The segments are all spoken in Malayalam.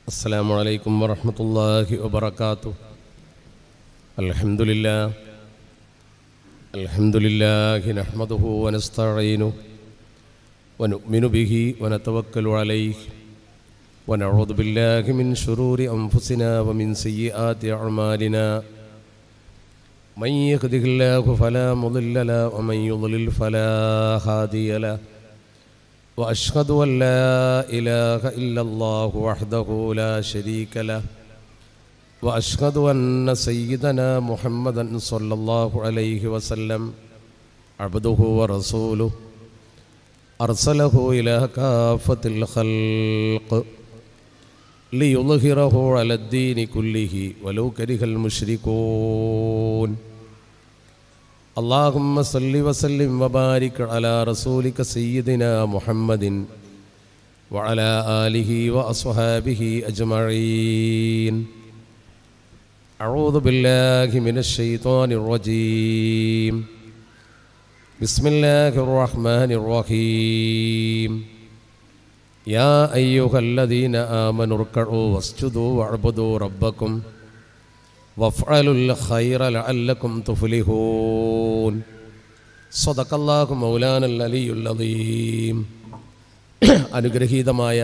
السلام عليكم ورحمة الله وبركاته الحمد لله الحمد لله نحمده ونستعينه ونؤمن به ونتوكل عليه ونعوذ بالله من شرور أنفسنا ومن سيئات أعمالنا من يهده الله فلا مضل له ومن يضلل فلا هادي له واشهد ان لا اله الا الله وحده لا شريك له واشهد ان سيدنا محمدا صلى الله عليه وسلم عبده ورسوله ارسله الى كافه الخلق ليظهره على الدين كله ولو كره المشركون اللهم صل وسلم وبارك على رسولك سيدنا محمد وعلى آله وأصحابه أجمعين أعوذ بالله من الشيطان الرجيم بسم الله الرحمن الرحيم يا أيها الذين آمنوا اركعوا واسجدوا واعبدوا ربكم وافعلوا الخير لعلكم تفلحون صدق الله مولانا العلي العظيم അനുഗ്രഹീതമായ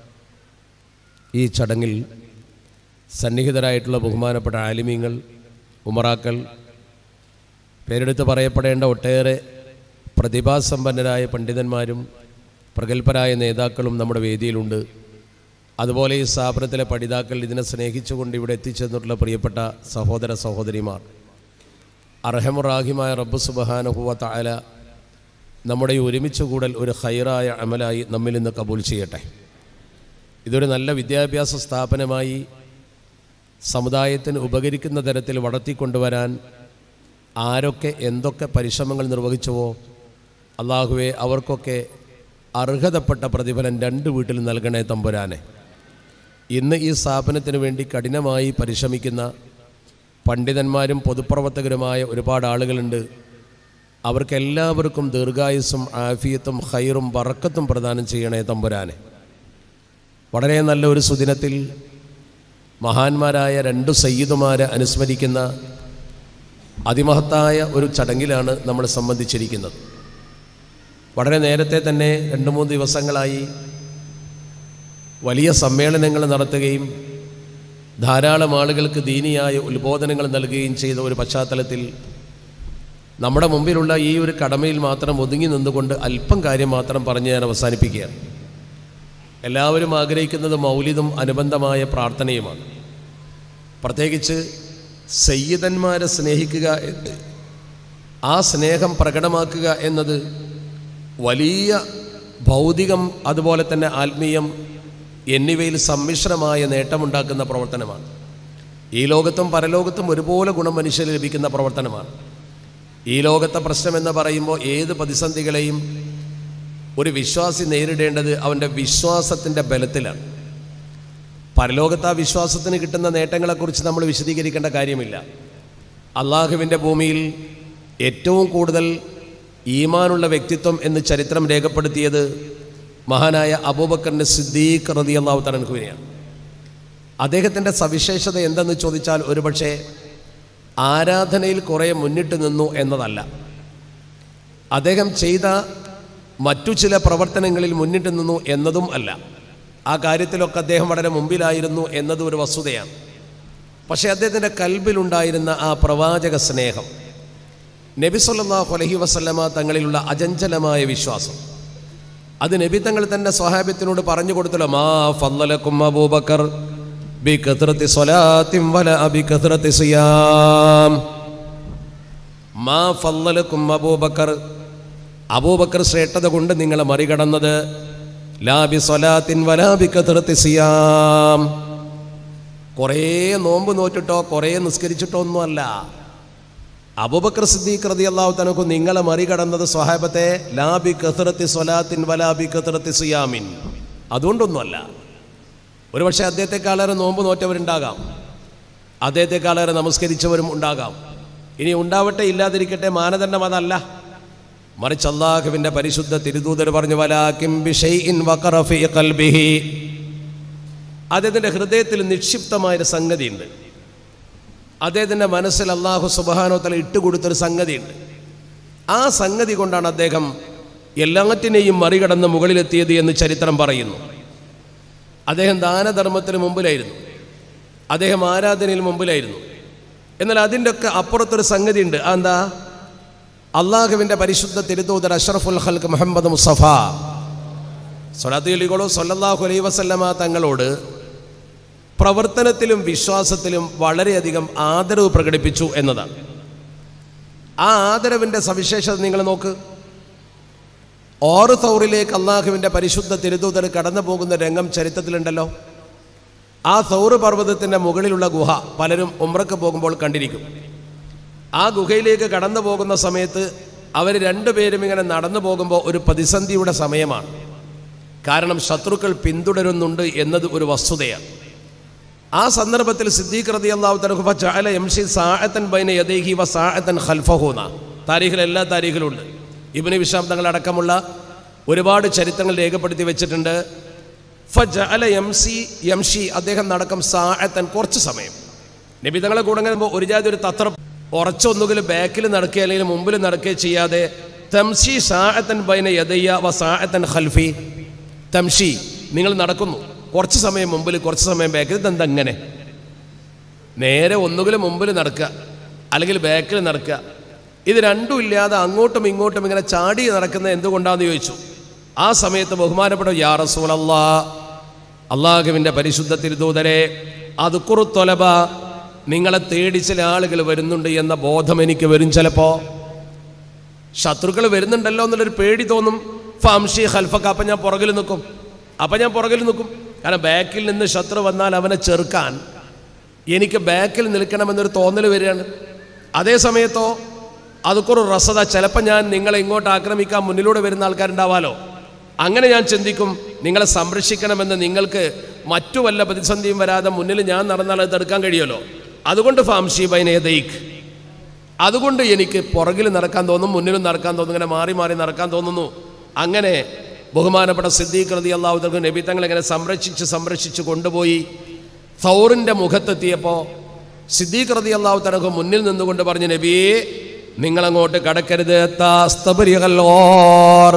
ഈ ചടങ്ങിൽ സന്നിഹിതരായിട്ടുള്ള ബഹുമാനപ്പെട്ട ആലിമീങ്ങൾ ഉമറാക്കൾ പേരെടുത്ത് പറയപ്പെടേണ്ട ഒട്ടേറെ പ്രതിഭാസമ്പന്നരായ പണ്ഡിതന്മാരും പ്രഗത്ഭരായ നേതാക്കളും നമ്മുടെ വേദിയിലുണ്ട് അതുപോലെ ഈ സ്ഥാപനത്തിലെ പഠിതാക്കൾ ഇതിനെ സ്നേഹിച്ചുകൊണ്ട് ഇവിടെ എത്തിച്ചെന്നിട്ടുള്ള പ്രിയപ്പെട്ട സഹോദര സഹോദരിമാർ അർഹമുറാഹിമായ റബ്ബ് സുബഹാനഹുവ താല നമ്മുടെ ഈ ഒരുമിച്ച് കൂടൽ ഒരു ഹൈറായ അമലായി നമ്മിൽ നിന്ന് കബൂൽ ചെയ്യട്ടെ ഇതൊരു നല്ല വിദ്യാഭ്യാസ സ്ഥാപനമായി സമുദായത്തിന് ഉപകരിക്കുന്ന തരത്തിൽ വളർത്തിക്കൊണ്ടുവരാൻ ആരൊക്കെ എന്തൊക്കെ പരിശ്രമങ്ങൾ നിർവഹിച്ചുവോ അള്ളാഹുവെ അവർക്കൊക്കെ അർഹതപ്പെട്ട പ്രതിഫലം രണ്ട് വീട്ടിൽ നൽകണേ തമ്പുരാനെ ഇന്ന് ഈ സ്ഥാപനത്തിന് വേണ്ടി കഠിനമായി പരിശ്രമിക്കുന്ന പണ്ഡിതന്മാരും പൊതുപ്രവർത്തകരുമായ ഒരുപാട് ആളുകളുണ്ട് അവർക്കെല്ലാവർക്കും ദീർഘായുസ്സും ആഫിയത്തും ഹൈറും വറക്കത്തും പ്രദാനം ചെയ്യണേ തമ്പുരാനെ വളരെ നല്ല ഒരു സുദിനത്തിൽ മഹാന്മാരായ രണ്ടു സയ്യിദുമാരെ അനുസ്മരിക്കുന്ന അതിമഹത്തായ ഒരു ചടങ്ങിലാണ് നമ്മൾ സംബന്ധിച്ചിരിക്കുന്നത് വളരെ നേരത്തെ തന്നെ രണ്ട് മൂന്ന് ദിവസങ്ങളായി വലിയ സമ്മേളനങ്ങൾ നടത്തുകയും ധാരാളം ആളുകൾക്ക് ദീനിയായ ഉത്ബോധനങ്ങൾ നൽകുകയും ചെയ്ത ഒരു പശ്ചാത്തലത്തിൽ നമ്മുടെ മുമ്പിലുള്ള ഈ ഒരു കടമയിൽ മാത്രം ഒതുങ്ങി നിന്നുകൊണ്ട് അല്പം കാര്യം മാത്രം പറഞ്ഞ് ഞാൻ അവസാനിപ്പിക്കുകയാണ് എല്ലാവരും ആഗ്രഹിക്കുന്നത് മൗലിതും അനുബന്ധമായ പ്രാർത്ഥനയുമാണ് പ്രത്യേകിച്ച് സയ്യിദന്മാരെ സ്നേഹിക്കുക എന്ന് ആ സ്നേഹം പ്രകടമാക്കുക എന്നത് വലിയ ഭൗതികം അതുപോലെ തന്നെ ആത്മീയം എന്നിവയിൽ സമ്മിശ്രമായ നേട്ടമുണ്ടാക്കുന്ന പ്രവർത്തനമാണ് ഈ ലോകത്തും പരലോകത്തും ഒരുപോലെ ഗുണം മനുഷ്യന് ലഭിക്കുന്ന പ്രവർത്തനമാണ് ഈ ലോകത്തെ പ്രശ്നം എന്ന് പറയുമ്പോൾ ഏത് പ്രതിസന്ധികളെയും ഒരു വിശ്വാസി നേരിടേണ്ടത് അവൻ്റെ വിശ്വാസത്തിൻ്റെ ബലത്തിലാണ് പരലോകത്ത് ആ വിശ്വാസത്തിന് കിട്ടുന്ന നേട്ടങ്ങളെക്കുറിച്ച് നമ്മൾ വിശദീകരിക്കേണ്ട കാര്യമില്ല അള്ളാഹുവിൻ്റെ ഭൂമിയിൽ ഏറ്റവും കൂടുതൽ ഈമാനുള്ള വ്യക്തിത്വം എന്ന് ചരിത്രം രേഖപ്പെടുത്തിയത് മഹാനായ അബൂബക്കറിൻ്റെ സിദ്ദീഖ് റതി അള്ളാഹു തനൻകുവിനെയാണ് അദ്ദേഹത്തിൻ്റെ സവിശേഷത എന്തെന്ന് ചോദിച്ചാൽ ഒരുപക്ഷെ ആരാധനയിൽ കുറേ മുന്നിട്ട് നിന്നു എന്നതല്ല അദ്ദേഹം ചെയ്ത മറ്റു ചില പ്രവർത്തനങ്ങളിൽ മുന്നിട്ട് നിന്നു എന്നതും അല്ല ആ കാര്യത്തിലൊക്കെ അദ്ദേഹം വളരെ മുമ്പിലായിരുന്നു എന്നതും ഒരു വസ്തുതയാണ് പക്ഷേ അദ്ദേഹത്തിൻ്റെ കൽബിലുണ്ടായിരുന്ന ആ പ്രവാചക സ്നേഹം നബി സല്ലല്ലാഹു അലൈഹി വസല്ലമ തങ്ങളിലുള്ള അചഞ്ചലമായ വിശ്വാസം അത് നബി തങ്ങൾ തന്നെ സ്വഹാബിത്തിനോട് പറഞ്ഞു കൊടുത്തല്ലോ മാ ഫല്ലലക്കും അബൂബക്കർ ബി കത്റത്തി സ്വലാത്തിൻ വല അബി കത്റത്തി സിയാം മാ ഫല്ലലക്കും അബൂബക്കർ അബൂബക്കർ ശ്രേഷ്ഠത കൊണ്ട് നിങ്ങളെ മറികടന്നത് ലാബി സ്വലാത്തിൻ വലാബി കത്റത്തി സിയാം കുറേ നോമ്പ് നോറ്റിട്ടോ കുറേ നിസ്കരിച്ചിട്ടോ ഒന്നുമല്ല അബൂബക്കർ സിദ്ദീഖ് റതി അള്ളാഹു തനക്കും നിങ്ങളെ മറികടന്നത് സ്വഹാബത്തെ ലാബി കഥറത്തി സ്വലാത്തിൻ വലാബി കഥറത്തി സിയാമിൻ അതുകൊണ്ടൊന്നുമല്ല ഒരുപക്ഷെ അദ്ദേഹത്തെക്കാളേറെ നോമ്പ് നോറ്റവരുണ്ടാകാം അദ്ദേഹത്തെക്കാളേറെ നമസ്കരിച്ചവരും ഉണ്ടാകാം ഇനി ഉണ്ടാവട്ടെ ഇല്ലാതിരിക്കട്ടെ മാനദണ്ഡം അതല്ല മറിച്ച് അള്ളാഹുവിൻ്റെ പരിശുദ്ധ തിരുദൂതർ പറഞ്ഞു വലാക്കിം ബിഷൈഇൻ വഖറ ഫീ ഖൽബിഹി അദ്ദേഹത്തിൻ്റെ ഹൃദയത്തിൽ നിക്ഷിപ്തമായൊരു സംഗതിയുണ്ട് അദ്ദേഹത്തിൻ്റെ മനസ്സിൽ അള്ളാഹു സുബാനോത്തല ഇട്ടുകൊടുത്തൊരു സംഗതിയുണ്ട് ആ സംഗതി കൊണ്ടാണ് അദ്ദേഹം എല്ലാറ്റിനെയും മറികടന്ന് മുകളിലെത്തിയത് എന്ന് ചരിത്രം പറയുന്നു അദ്ദേഹം ദാനധർമ്മത്തിന് മുമ്പിലായിരുന്നു അദ്ദേഹം ആരാധനയിൽ മുമ്പിലായിരുന്നു എന്നാൽ അതിൻ്റെ ഒക്കെ അപ്പുറത്തൊരു സംഗതി ഉണ്ട് എന്താ അള്ളാഹുവിൻ്റെ പരിശുദ്ധ തിരുത്തൂതർ അഷ്റഫുൽ ഹൽക്ക് മുഹമ്മദ് മുസഫ സൊലാത്തി അലികളോ സൊല്ലാഹു അലൈ വസല്ലമ തങ്ങളോട് പ്രവർത്തനത്തിലും വിശ്വാസത്തിലും വളരെയധികം ആദരവ് പ്രകടിപ്പിച്ചു എന്നതാണ് ആ ആദരവിൻ്റെ സവിശേഷത നിങ്ങൾ നോക്ക് ഓറ് സൗറിലേക്ക് അള്ളാഹുവിൻ്റെ പരിശുദ്ധ തിരുതൂതർ കടന്നു പോകുന്ന രംഗം ചരിത്രത്തിലുണ്ടല്ലോ ആ സൗറ് പർവ്വതത്തിൻ്റെ മുകളിലുള്ള ഗുഹ പലരും ഉമ്രക്ക് പോകുമ്പോൾ കണ്ടിരിക്കും ആ ഗുഹയിലേക്ക് കടന്നു പോകുന്ന സമയത്ത് അവർ രണ്ടുപേരും ഇങ്ങനെ നടന്നു പോകുമ്പോൾ ഒരു പ്രതിസന്ധിയുടെ സമയമാണ് കാരണം ശത്രുക്കൾ പിന്തുടരുന്നുണ്ട് എന്നത് ഒരു വസ്തുതയാണ് ആ സന്ദർഭത്തിൽ സിദ്ദീഖ് റതി അള്ളാഹു തനഹുബ ചാല എം ഷി സാഹത്തൻ ബൈന യദേഹി വ സാഹത്തൻ ഖൽഫഹൂന താരീഖിൽ എല്ലാ താരീഖിലുണ്ട് ഇബിന് വിഷാം തങ്ങളടക്കമുള്ള ഒരുപാട് ചരിത്രങ്ങൾ രേഖപ്പെടുത്തി വെച്ചിട്ടുണ്ട് ഫജഅല യംസി യംഷി അദ്ദേഹം നടക്കും സാഹത്തൻ കുറച്ച് സമയം നബി തങ്ങളെ കൂടെ ഇങ്ങനെ ഒരു ജാതി ഒരു തത്ര ഉറച്ചൊന്നുകിൽ ബാക്കിൽ നടക്കുക അല്ലെങ്കിൽ മുമ്പിൽ നടക്കുകയോ ചെയ്യാതെ തംഷി സാഹത്തൻ ബൈന യദയ്യ വ സാഹത്തൻ ഖൽഫി തംഷി നിങ്ങൾ നടക്കുന്നു കുറച്ച് സമയം മുമ്പിൽ കുറച്ച് സമയം ബാക്കിൽ ഇതെന്താ അങ്ങനെ നേരെ ഒന്നുകിൽ മുമ്പിൽ നടക്കുക അല്ലെങ്കിൽ ബാക്കിൽ നടക്കുക ഇത് രണ്ടും ഇല്ലാതെ അങ്ങോട്ടും ഇങ്ങോട്ടും ഇങ്ങനെ ചാടി നടക്കുന്നത് എന്തുകൊണ്ടാണെന്ന് ചോദിച്ചു ആ സമയത്ത് ബഹുമാനപ്പെട്ട യാ റസൂലല്ലാ അള്ളാഹുവിൻ്റെ പരിശുദ്ധ തിരുദൂതരെ അത് കുറുത്തൊലബ നിങ്ങളെ തേടി ചില ആളുകൾ വരുന്നുണ്ട് എന്ന ബോധം എനിക്ക് വരും ചിലപ്പോൾ ശത്രുക്കൾ വരുന്നുണ്ടല്ലോ എന്നുള്ളൊരു പേടി തോന്നും ഫംഷി ഹൽഫക്ക അപ്പം ഞാൻ പുറകിൽ നിൽക്കും അപ്പം ഞാൻ പുറകിൽ നിൽക്കും കാരണം ബാക്കിൽ നിന്ന് ശത്രു വന്നാൽ അവനെ ചെറുക്കാൻ എനിക്ക് ബാക്കിൽ നിൽക്കണമെന്നൊരു തോന്നൽ വരികയാണ് അതേ സമയത്തോ അതൊക്കൊരു റസത ചിലപ്പോൾ ഞാൻ നിങ്ങളെ ഇങ്ങോട്ട് ആക്രമിക്കാൻ മുന്നിലൂടെ വരുന്ന ആൾക്കാരുണ്ടാവാലോ അങ്ങനെ ഞാൻ ചിന്തിക്കും നിങ്ങളെ സംരക്ഷിക്കണമെന്ന് നിങ്ങൾക്ക് മറ്റു വല്ല പ്രതിസന്ധിയും വരാതെ മുന്നിൽ ഞാൻ നടന്നാൽ അത് തടുക്കാൻ കഴിയുമല്ലോ അതുകൊണ്ട് ഫാംഷി ബൈനേദൈഖ് അതുകൊണ്ട് എനിക്ക് പുറകിൽ നടക്കാൻ തോന്നും മുന്നിലും നടക്കാൻ തോന്നും ഇങ്ങനെ മാറി മാറി നടക്കാൻ തോന്നുന്നു അങ്ങനെ ബഹുമാനപ്പെട്ട സിദ്ദീഖ് റതി അള്ളാഹുദർക്ക് നബി തങ്ങൾ ഇങ്ങനെ സംരക്ഷിച്ച് സംരക്ഷിച്ച് കൊണ്ടുപോയി സൗറിൻ്റെ മുഖത്തെത്തിയപ്പോൾ സിദ്ദീഖ് റതി അള്ളാഹു തനക്ക് മുന്നിൽ നിന്നുകൊണ്ട് പറഞ്ഞു നബിയെ നിങ്ങളങ്ങോട്ട് കടക്കരുത് താസ്തബരിയകല്ലോർ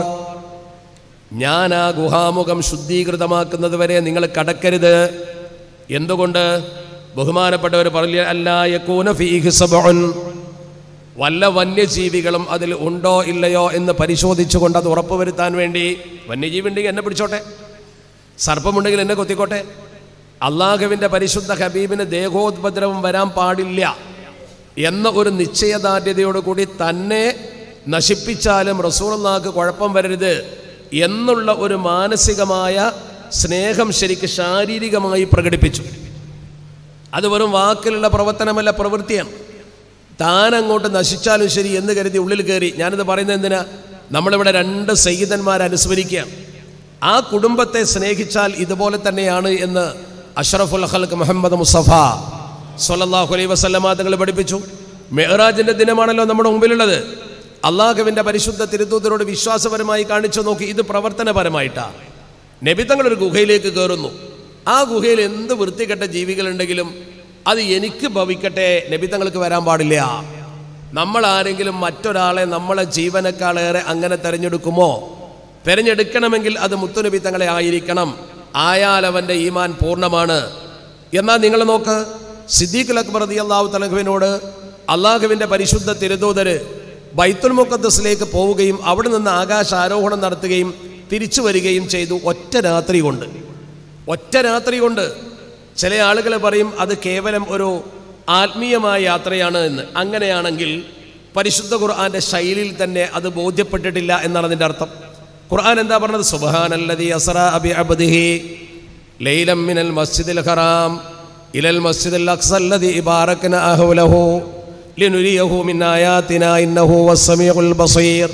ഞാൻ ആ ഗുഹാമുഖം ശുദ്ധീകൃതമാക്കുന്നത് വരെ നിങ്ങൾ കടക്കരുത് എന്തുകൊണ്ട് ബഹുമാനപ്പെട്ടവർ പറഞ്ഞ അല്ലായൂന ഫീഹി സബഉൻ വല്ല വന്യജീവികളും അതിൽ ഉണ്ടോ ഇല്ലയോ എന്ന് പരിശോധിച്ചുകൊണ്ട് അത് ഉറപ്പുവരുത്താൻ വേണ്ടി വന്യജീവി ഉണ്ടെങ്കിൽ എന്നെ പിടിച്ചോട്ടെ സർപ്പമുണ്ടെങ്കിൽ എന്നെ കൊത്തിക്കോട്ടെ അള്ളാഹുവിൻ്റെ പരിശുദ്ധ ഹബീബിന് ദേഹോദ്പദ്രവം വരാൻ പാടില്ല എന്ന ഒരു നിശ്ചയദാർഢ്യതയോടുകൂടി തന്നെ നശിപ്പിച്ചാലും റസൂളല്ലാക്ക് കുഴപ്പം വരരുത് എന്നുള്ള ഒരു മാനസികമായ സ്നേഹം ശരിക്ക് ശാരീരികമായി പ്രകടിപ്പിച്ചു അത് വെറും വാക്കിലുള്ള പ്രവർത്തനമല്ല പ്രവൃത്തിയാണ് താൻ അങ്ങോട്ട് നശിച്ചാലും ശരി എന്ന് കരുതി ഉള്ളിൽ കയറി ഞാനിത് പറയുന്നത് എന്തിനാ നമ്മളിവിടെ രണ്ട് സയ്യിദന്മാരെ അനുസ്മരിക്കുകയാണ് ആ കുടുംബത്തെ സ്നേഹിച്ചാൽ ഇതുപോലെ തന്നെയാണ് എന്ന് അഷ്റഫുൽ ഹൽക്ക് മുഹമ്മദ് മുസഫ സൊല്ലാഹു അലൈ വസല്ലമ തങ്ങൾ പഠിപ്പിച്ചു മെഹറാജിന്റെ ദിനമാണല്ലോ നമ്മുടെ മുമ്പിലുള്ളത് അള്ളാഹുവിൻ്റെ പരിശുദ്ധ തിരുത്തൂതരോട് വിശ്വാസപരമായി കാണിച്ചു നോക്കി ഇത് പ്രവർത്തനപരമായിട്ടാ നബിത്തങ്ങൾ ഒരു ഗുഹയിലേക്ക് കയറുന്നു ആ ഗുഹയിൽ എന്ത് വൃത്തികെട്ട ജീവികളുണ്ടെങ്കിലും അത് എനിക്ക് ഭവിക്കട്ടെ നബിത്തങ്ങൾക്ക് വരാൻ പാടില്ല നമ്മൾ ആരെങ്കിലും മറ്റൊരാളെ നമ്മളെ ജീവനേക്കാളേറെ അങ്ങനെ തിരഞ്ഞെടുക്കുമോ തിരഞ്ഞെടുക്കണമെങ്കിൽ അത് മുത്തുനബി തങ്ങളെ ആയിരിക്കണം ആയാൽ അവൻ്റെ ഈമാൻ പൂർണ്ണമാണ് എന്നാൽ നിങ്ങൾ നോക്ക് സിദ്ദീഖ് അക്ബർ റതി അള്ളാഹു തലഹുവിനോട് അള്ളാഹുവിൻ്റെ പരിശുദ്ധ തിരുതൂതര് ബൈത്തുൽ മുഖദ്സിലേക്ക് പോവുകയും അവിടെ നിന്ന് ആകാശ ആരോഹണം നടത്തുകയും തിരിച്ചു വരികയും ചെയ്തു ഒറ്റ രാത്രി കൊണ്ട് ഒറ്റ രാത്രി കൊണ്ട് ചില ആളുകൾ പറയും അത് കേവലം ഒരു ആത്മീയമായ യാത്രയാണ് എന്ന് അങ്ങനെയാണെങ്കിൽ പരിശുദ്ധ ഖുർആന്റെ ശൈലിയിൽ തന്നെ അത് ബോധ്യപ്പെട്ടിട്ടില്ല എന്നാണ് അതിൻ്റെ അർത്ഥം ഖുർആൻ എന്താ പറഞ്ഞത് സുബ്ഹാനല്ലദീ അസ്റാ ബി അബ്ദിഹി ലൈലം മിനൽ മസ്ജിദിൽ ഹറാം ഇലൽ മസ്ജിദിൽ അഖ്സല്ലദീ ബാറക്ന അഹ്ലഹു ലിനുരിയഹു മിൻ ആയാതിനാ ഇന്നഹു വസ്സമീഉൽ ബസീർ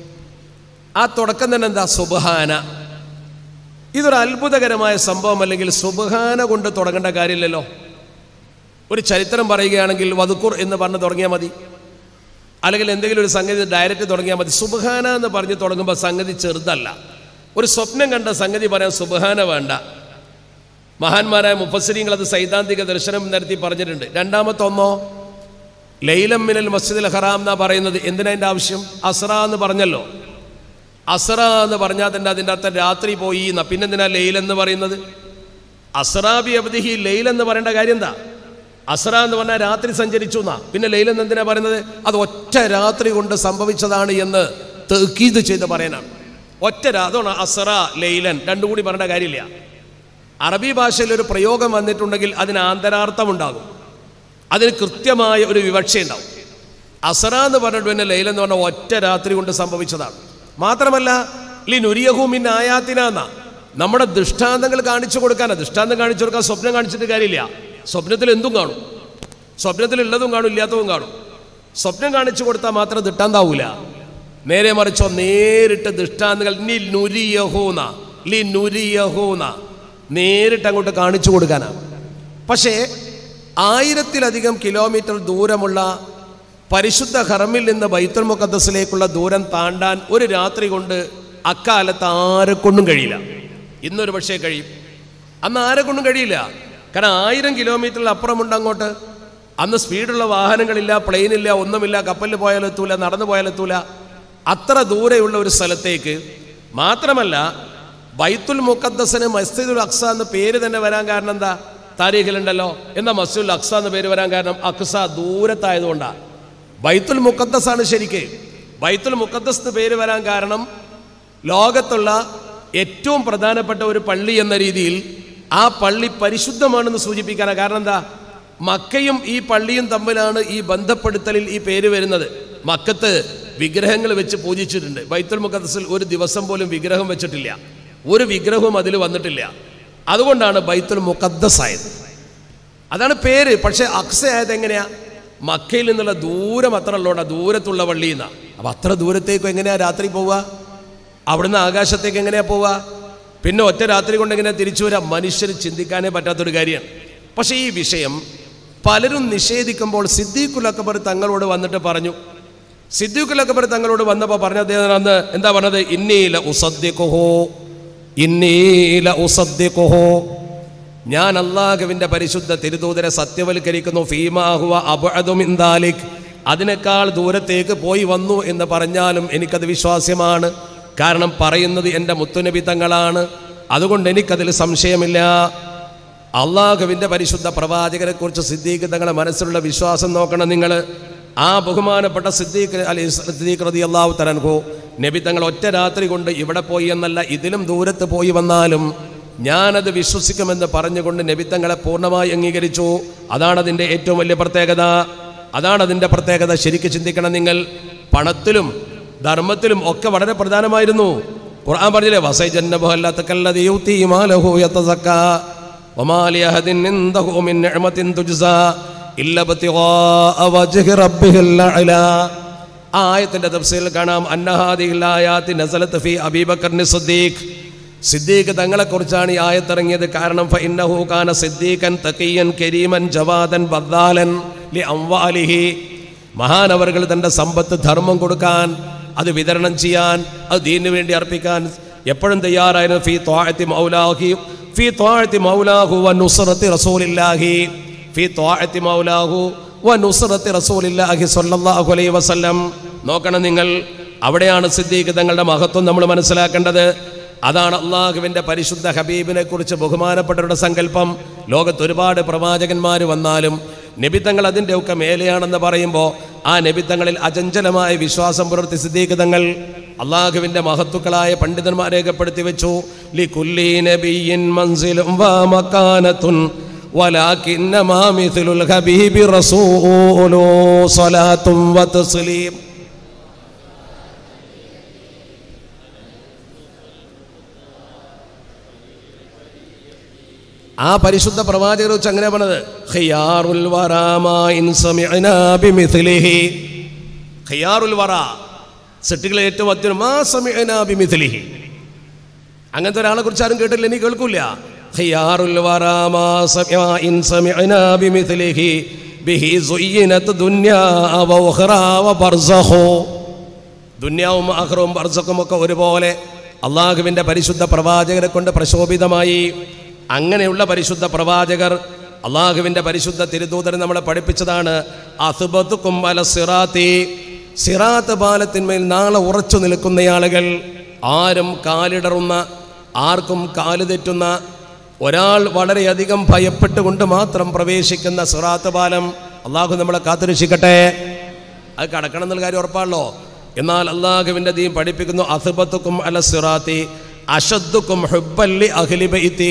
ആ തുടക്കം തന്നെ എന്താ സുബ്ഹാന ഇതൊരു അത്ഭുതകരമായ സംഭവം അല്ലെങ്കിൽ സുബ്ഹാന കൊണ്ട് തുടങ്ങേണ്ട കാര്യമില്ലല്ലോ ഒരു ചരിത്രം പറയുകയാണെങ്കിൽ വതുക്കൂർ എന്ന് പറഞ്ഞ് തുടങ്ങിയാൽ മതി അല്ലെങ്കിൽ എന്തെങ്കിലും ഒരു സംഗതി ഡയറക്റ്റ് തുടങ്ങിയാൽ മതി സുബ്ഹാന എന്ന് പറഞ്ഞ് തുടങ്ങുമ്പോൾ സംഗതി ചെറുതല്ല ഒരു സ്വപ്നം കണ്ട സംഗതി പറയാൻ സുബ്ഹാന വേണ്ട മഹാന്മാരായ മുഫസ്സിരിങ്ങൾ അത് സൈദ്ധാന്തിക ദർശനം നടത്തി പറഞ്ഞിട്ടുണ്ട് രണ്ടാമത്തെ ഒന്നോ ലൈലം മിനൽ മസ്ജിദുൽ ഹറാം എന്നാ പറയുന്നത് എന്തിനാ അതിൻ്റെ ആവശ്യം അസ്ര എന്ന് പറഞ്ഞല്ലോ അസ്ര എന്ന് പറഞ്ഞാൽ തന്നെ അതിൻ്റെ അർത്ഥം രാത്രി പോയി എന്നാ പിന്നെന്തിനാ ലൈൽ എന്ന് പറയുന്നത് അസ്രാബി അബ്ദിഹി ലൈൽ എന്ന് പറയേണ്ട കാര്യം എന്താ അസ്ര എന്ന് പറഞ്ഞാൽ രാത്രി സഞ്ചരിച്ചു എന്നാ പിന്നെ ലൈൽ എന്ന് എന്തിനാ പറയുന്നത് അത് ഒറ്റ രാത്രി കൊണ്ട് സംഭവിച്ചതാണ് എന്ന് തെക്കീത് ചെയ്ത് പറയാനാണ് ഒറ്റ രാ അതാണ് അസ്ര ലൈലൻ രണ്ടും കൂടി പറയേണ്ട കാര്യമില്ല അറബി ഭാഷയിൽ ഒരു പ്രയോഗം വന്നിട്ടുണ്ടെങ്കിൽ അതിന് ആന്തരാർത്ഥം ഉണ്ടാകും അതിന് കൃത്യമായ ഒരു വിവക്ഷയുണ്ടാവും അസറ എന്ന് പറഞ്ഞിട്ട് പിന്നെ ലൈല എന്ന് പറഞ്ഞ ഒറ്റ രാത്രി കൊണ്ട് സംഭവിച്ചതാണ് മാത്രമല്ല ലി നുരിയഹൂമിൻ ആയാത്തിനാന്ന നമ്മുടെ ദൃഷ്ടാന്തങ്ങൾ കാണിച്ചു കൊടുക്കാനാ ദൃഷ്ടാന്തം കാണിച്ചു കൊടുക്കാൻ സ്വപ്നം കാണിച്ചിട്ട് കാര്യമില്ല സ്വപ്നത്തിൽ എന്തും കാണും സ്വപ്നത്തിൽ ഉള്ളതും കാണും ഇല്ലാത്തതും കാണും സ്വപ്നം കാണിച്ചു കൊടുത്താൽ മാത്രം ദൃഷ്ടാന്താവൂല നേരെ മറിച്ചോ നേരിട്ട് ദൃഷ്ടാന്തങ്ങൾ ലി നുരിയഹൂന ലി നുരിയഹൂന നേരിട്ട് അങ്ങോട്ട് കാണിച്ചു കൊടുക്കാനാണ് പക്ഷേ ആയിരത്തിലധികം കിലോമീറ്റർ ദൂരമുള്ള പരിശുദ്ധ ഹറമിൽ നിന്ന് ബൈത്തുൽ മുഖദ്സിലേക്കുള്ള ദൂരം താണ്ടാൻ ഒരു രാത്രി കൊണ്ട് അക്കാലത്ത് ആരെ കൊണ്ടും കഴിയില്ല ഇന്നൊരു പക്ഷേ കഴിയും അന്ന് ആരെ കൊണ്ടും കഴിയില്ല കാരണം ആയിരം കിലോമീറ്ററിൽ അപ്പുറമുണ്ട് അങ്ങോട്ട് അന്ന് സ്പീഡുള്ള വാഹനങ്ങളില്ല പ്ലെയിനില്ല ഒന്നുമില്ല കപ്പലിൽ പോയാലെത്തൂല നടന്നു പോയാലെത്തൂല അത്ര ദൂരെയുള്ള ഒരു സ്ഥലത്തേക്ക് മാത്രമല്ല ബൈത്തുൽ മുഖദ്ദസിന് മസ്ജിദുൽ അക്സ എന്ന പേര് തന്നെ വരാൻ കാരണം എന്താ താരീഖിലുണ്ടല്ലോ എന്നാ മസ്ജിദുൽ അക്സ എന്ന പേര് വരാൻ കാരണം അക്സ ദൂരത്തായതുകൊണ്ടാണ് ബൈത്തുൽ മുഖദ്ദസ് ആണ് ശരിക്ക് ബൈത്തുൽ മുഖദ്ദസ് എന്ന് പേര് വരാൻ കാരണം ലോകത്തുള്ള ഏറ്റവും പ്രധാനപ്പെട്ട ഒരു പള്ളി എന്ന രീതിയിൽ ആ പള്ളി പരിശുദ്ധമാണെന്ന് സൂചിപ്പിക്കാനാണ് കാരണം എന്താ മക്കയും ഈ പള്ളിയും തമ്മിലാണ് ഈ ബന്ധപ്പെടുത്തലിൽ ഈ പേര് വരുന്നത് മക്കത്ത് വിഗ്രഹങ്ങൾ വെച്ച് പൂജിച്ചിട്ടുണ്ട് ബൈത്തുൽ മുഖദ്സിൽ ഒരു ദിവസം പോലും വിഗ്രഹം വെച്ചിട്ടില്ല ഒരു വിഗ്രഹവും അതിൽ വന്നിട്ടില്ല അതുകൊണ്ടാണ് ബൈത്തുൽ മുഖദ്ദസ് ആയത് അതാണ് പേര് പക്ഷെ അക്സ ആയത് എങ്ങനെയാ മക്കയിൽ നിന്നുള്ള ദൂരം അത്ര ഉള്ളതുകൊണ്ടാ ദൂരത്തുള്ള പള്ളിയിൽ നിന്നാ അപ്പൊ അത്ര ദൂരത്തേക്ക് എങ്ങനെയാ രാത്രി പോവുക അവിടുന്ന് ആകാശത്തേക്ക് എങ്ങനെയാ പോവുക പിന്നെ ഒറ്റ രാത്രി കൊണ്ട് എങ്ങനെയാ തിരിച്ചു വരാം മനുഷ്യർ ചിന്തിക്കാനേ പറ്റാത്തൊരു കാര്യമാണ് പക്ഷേ ഈ വിഷയം പലരും നിഷേധിക്കുമ്പോൾ സിദ്ദീഖുൽ അക്ബർ തങ്ങളോട് വന്നിട്ട് പറഞ്ഞു സിദ്ദീഖുൽ അക്ബർ തങ്ങളോട് വന്നപ്പോൾ പറഞ്ഞ അദ്ദേഹം അന്ന് എന്താ പറഞ്ഞത് ഇന്നീല ഉസദ്ദിഖുഹു ഇന്നീല ഉസദ്ദിഖുഹു ഞാൻ അള്ളാഹുവിന്റെ പരിശുദ്ധ തിരുദൂതരെ സത്യവൽക്കരിക്കുന്നു ഫീമാഹുവ അബഅദുമിന്ദാലിക് അതിനേക്കാൾ ദൂരത്തേക്ക് പോയി വന്നു എന്ന് പറഞ്ഞാലും എനിക്കത് വിശ്വാസ്യമാണ് കാരണം പറയുന്നത് എൻ്റെ മുത്തുനബി തങ്ങളാണ് അതുകൊണ്ട് എനിക്കതിൽ സംശയമില്ല അള്ളാഹുവിൻ്റെ പരിശുദ്ധ പ്രവാചകരെ കുറിച്ച് സിദ്ദീഖ് തങ്ങളെ മനസ്സിലുള്ള വിശ്വാസം നോക്കണം നിങ്ങൾ ആ ബഹുമാനപ്പെട്ട സിദ്ദീഖ് അലി സിദ്ദീഖ് റതി അള്ളാഹു തരൻഹു നബി തങ്ങൾ ഒറ്റ രാത്രി കൊണ്ട് ഇവിടെ പോയി എന്നല്ല ഇതിലും ദൂരത്ത് പോയി വന്നാലും ഞാനത് വിശ്വസിക്കുമെന്ന് പറഞ്ഞുകൊണ്ട് നബിത്തങ്ങളെ പൂർണ്ണമായി അംഗീകരിച്ചു അതാണ് അതിൻ്റെ ഏറ്റവും വലിയ പ്രത്യേകത അതാണ് അതിൻ്റെ പ്രത്യേകത ശരിക്ക് ചിന്തിക്കണം നിങ്ങൾ പണത്തിലും ധർമ്മത്തിലും ഒക്കെ വളരെ പ്രധാനമായിരുന്നു ഖുർആൻ പറഞ്ഞില്ലേ വസൈ ജന്നബഹല്ലത്തക്കല്ലതി യൂത്തി മാലഹു യതസക്ക വമാ ലിയഹദിൻ ഇൻദഹു മിൻ നിഅമത്തിൻ തുജ്സാ ഇല്ല ബത്തിഗാഅ വജ്ഹി റബ്ബിഹിൽ അഅ്ലാ ആ ആയത്തിന്റെ തഫ്സീൽ കാണാം അന്നഹാദിഹിൽ ആയാത്തി നസലത്ത് ഫി അബീബക്കറിന് സിദ്ദീഖ് സിദ്ദീഖ് തങ്ങളെക്കുറിച്ചാണ് ഈ ആയത്തിറങ്ങിയത് കാരണം ഫഇന്നഹു കാന സിദ്ദീഖൻ തഖിയൻ കരീമൻ ജവാദൻ ബദ്ദാലൻ ലി അംവാലിഹി മഹാനവറുകൾ തൻ്റെ സമ്പത്ത് ധർമ്മം കൊടുക്കാൻ അത് വിതരണം ചെയ്യാൻ അത് ദീനു വേണ്ടി അർപ്പിക്കാൻ എപ്പോഴും തയ്യാറായിരുന്നു ഫി ത്വാഅത്തി മൗലാഹി ഫി ത്വാഅത്തി മൗലാഹു വ നുസ്റത്തി റസൂലില്ലാഹി ഫി ത്വാഅത്തി മൗലാഹു വ നുസ്റത്തി റസൂലില്ലാഹി സ്വല്ലല്ലാഹു അലൈഹി വസല്ലം നോക്കണം നിങ്ങൾ അവിടെയാണ് സിദ്ദീഖ് തങ്ങളുടെ മഹത്വം നമ്മൾ മനസ്സിലാക്കേണ്ടത് അതാണ് അള്ളാഹുവിൻ്റെ പരിശുദ്ധ ഹബീബിനെ കുറിച്ച് ബഹുമാനപ്പെട്ടവരുടെ സങ്കല്പം ലോകത്ത് ഒരുപാട് പ്രവാചകന്മാർ വന്നാലും നബിത്തങ്ങൾ അതിൻ്റെ ഒക്കെ മേലെയാണെന്ന് പറയുമ്പോൾ ആ നബിത്തങ്ങളിൽ അചഞ്ചലമായ വിശ്വാസം പുലർത്തി സിദ്ധീകതങ്ങൾ അള്ളാഹുവിൻ്റെ മഹത്തുക്കളായ പണ്ഡിതന്മാർ രേഖപ്പെടുത്തി വെച്ചു ലി കുല്ലി നബിയിൻ മൻസിലും വാ മക്കാനത്തുൻ ولكنما مثل الحبيب رسول صلاة وتسليم ആ പരിശുദ്ധ പ്രവാചകരെ വെച്ച് അങ്ങനെ പറഞ്ഞത് ഖിയാറുൽ വറാമാ ഇൻ സമിഅനാ ബിമിഥ്ലിഹി ഖിയാറുൽ വറ സെട്ടുകളെ ഏറ്റവും അത്യുന്ന മാ സമിഅനാ ബിമിഥ്ലിഹി അങ്ങനത്തെ ഒരാളെ കുറിച്ച് ആരും കേട്ടില്ല എനിക്ക് കേൾക്കൂല ഖിയാറുൽ വറാമാ സമിഅ ഇൻ സമിഅനാ ബിമിഥ്ലിഹി ബിഹി സുയ്യിനത് ദുനിയാ വ ഉഖ്റാ വ ബർസഖു ദുന്യാവും ആഹ്റവും ബർസഖും ഒക്കെ ഒരുപോലെ അള്ളാഹുവിൻ്റെ പരിശുദ്ധ പ്രവാചകരെ കൊണ്ട് പ്രശോഭിതമായി അങ്ങനെയുള്ള പരിശുദ്ധ പ്രവാചകർ അള്ളാഹുവിൻ്റെ പരിശുദ്ധ തിരുദൂതരൻ നമ്മളെ പഠിപ്പിച്ചതാണ് അസുബത്തുക്കും അല സിറാത്തി സിറാത്ത് പാലത്തിന്മേൽ നാളെ ഉറച്ചു നിൽക്കുന്ന ആളുകൾ ആരും കാലിടറുന്ന ആർക്കും കാല് തെറ്റുന്ന ഒരാൾ വളരെയധികം ഭയപ്പെട്ടുകൊണ്ട് മാത്രം പ്രവേശിക്കുന്ന സിറാത്ത് പാലം അള്ളാഹു നമ്മളെ കാത്തുരക്ഷിക്കട്ടെ അത് കടക്കണം എന്നുള്ള കാര്യം ഉറപ്പാണല്ലോ എന്നാൽ അള്ളാഹുവിൻ്റെ ദീൻ പഠിപ്പിക്കുന്നു അസുബത്തുക്കും അല സിറാത്തി അഷദ്ദുക്കും ഹുബ്ബല്ലി അഹ്ലി ബൈത്തി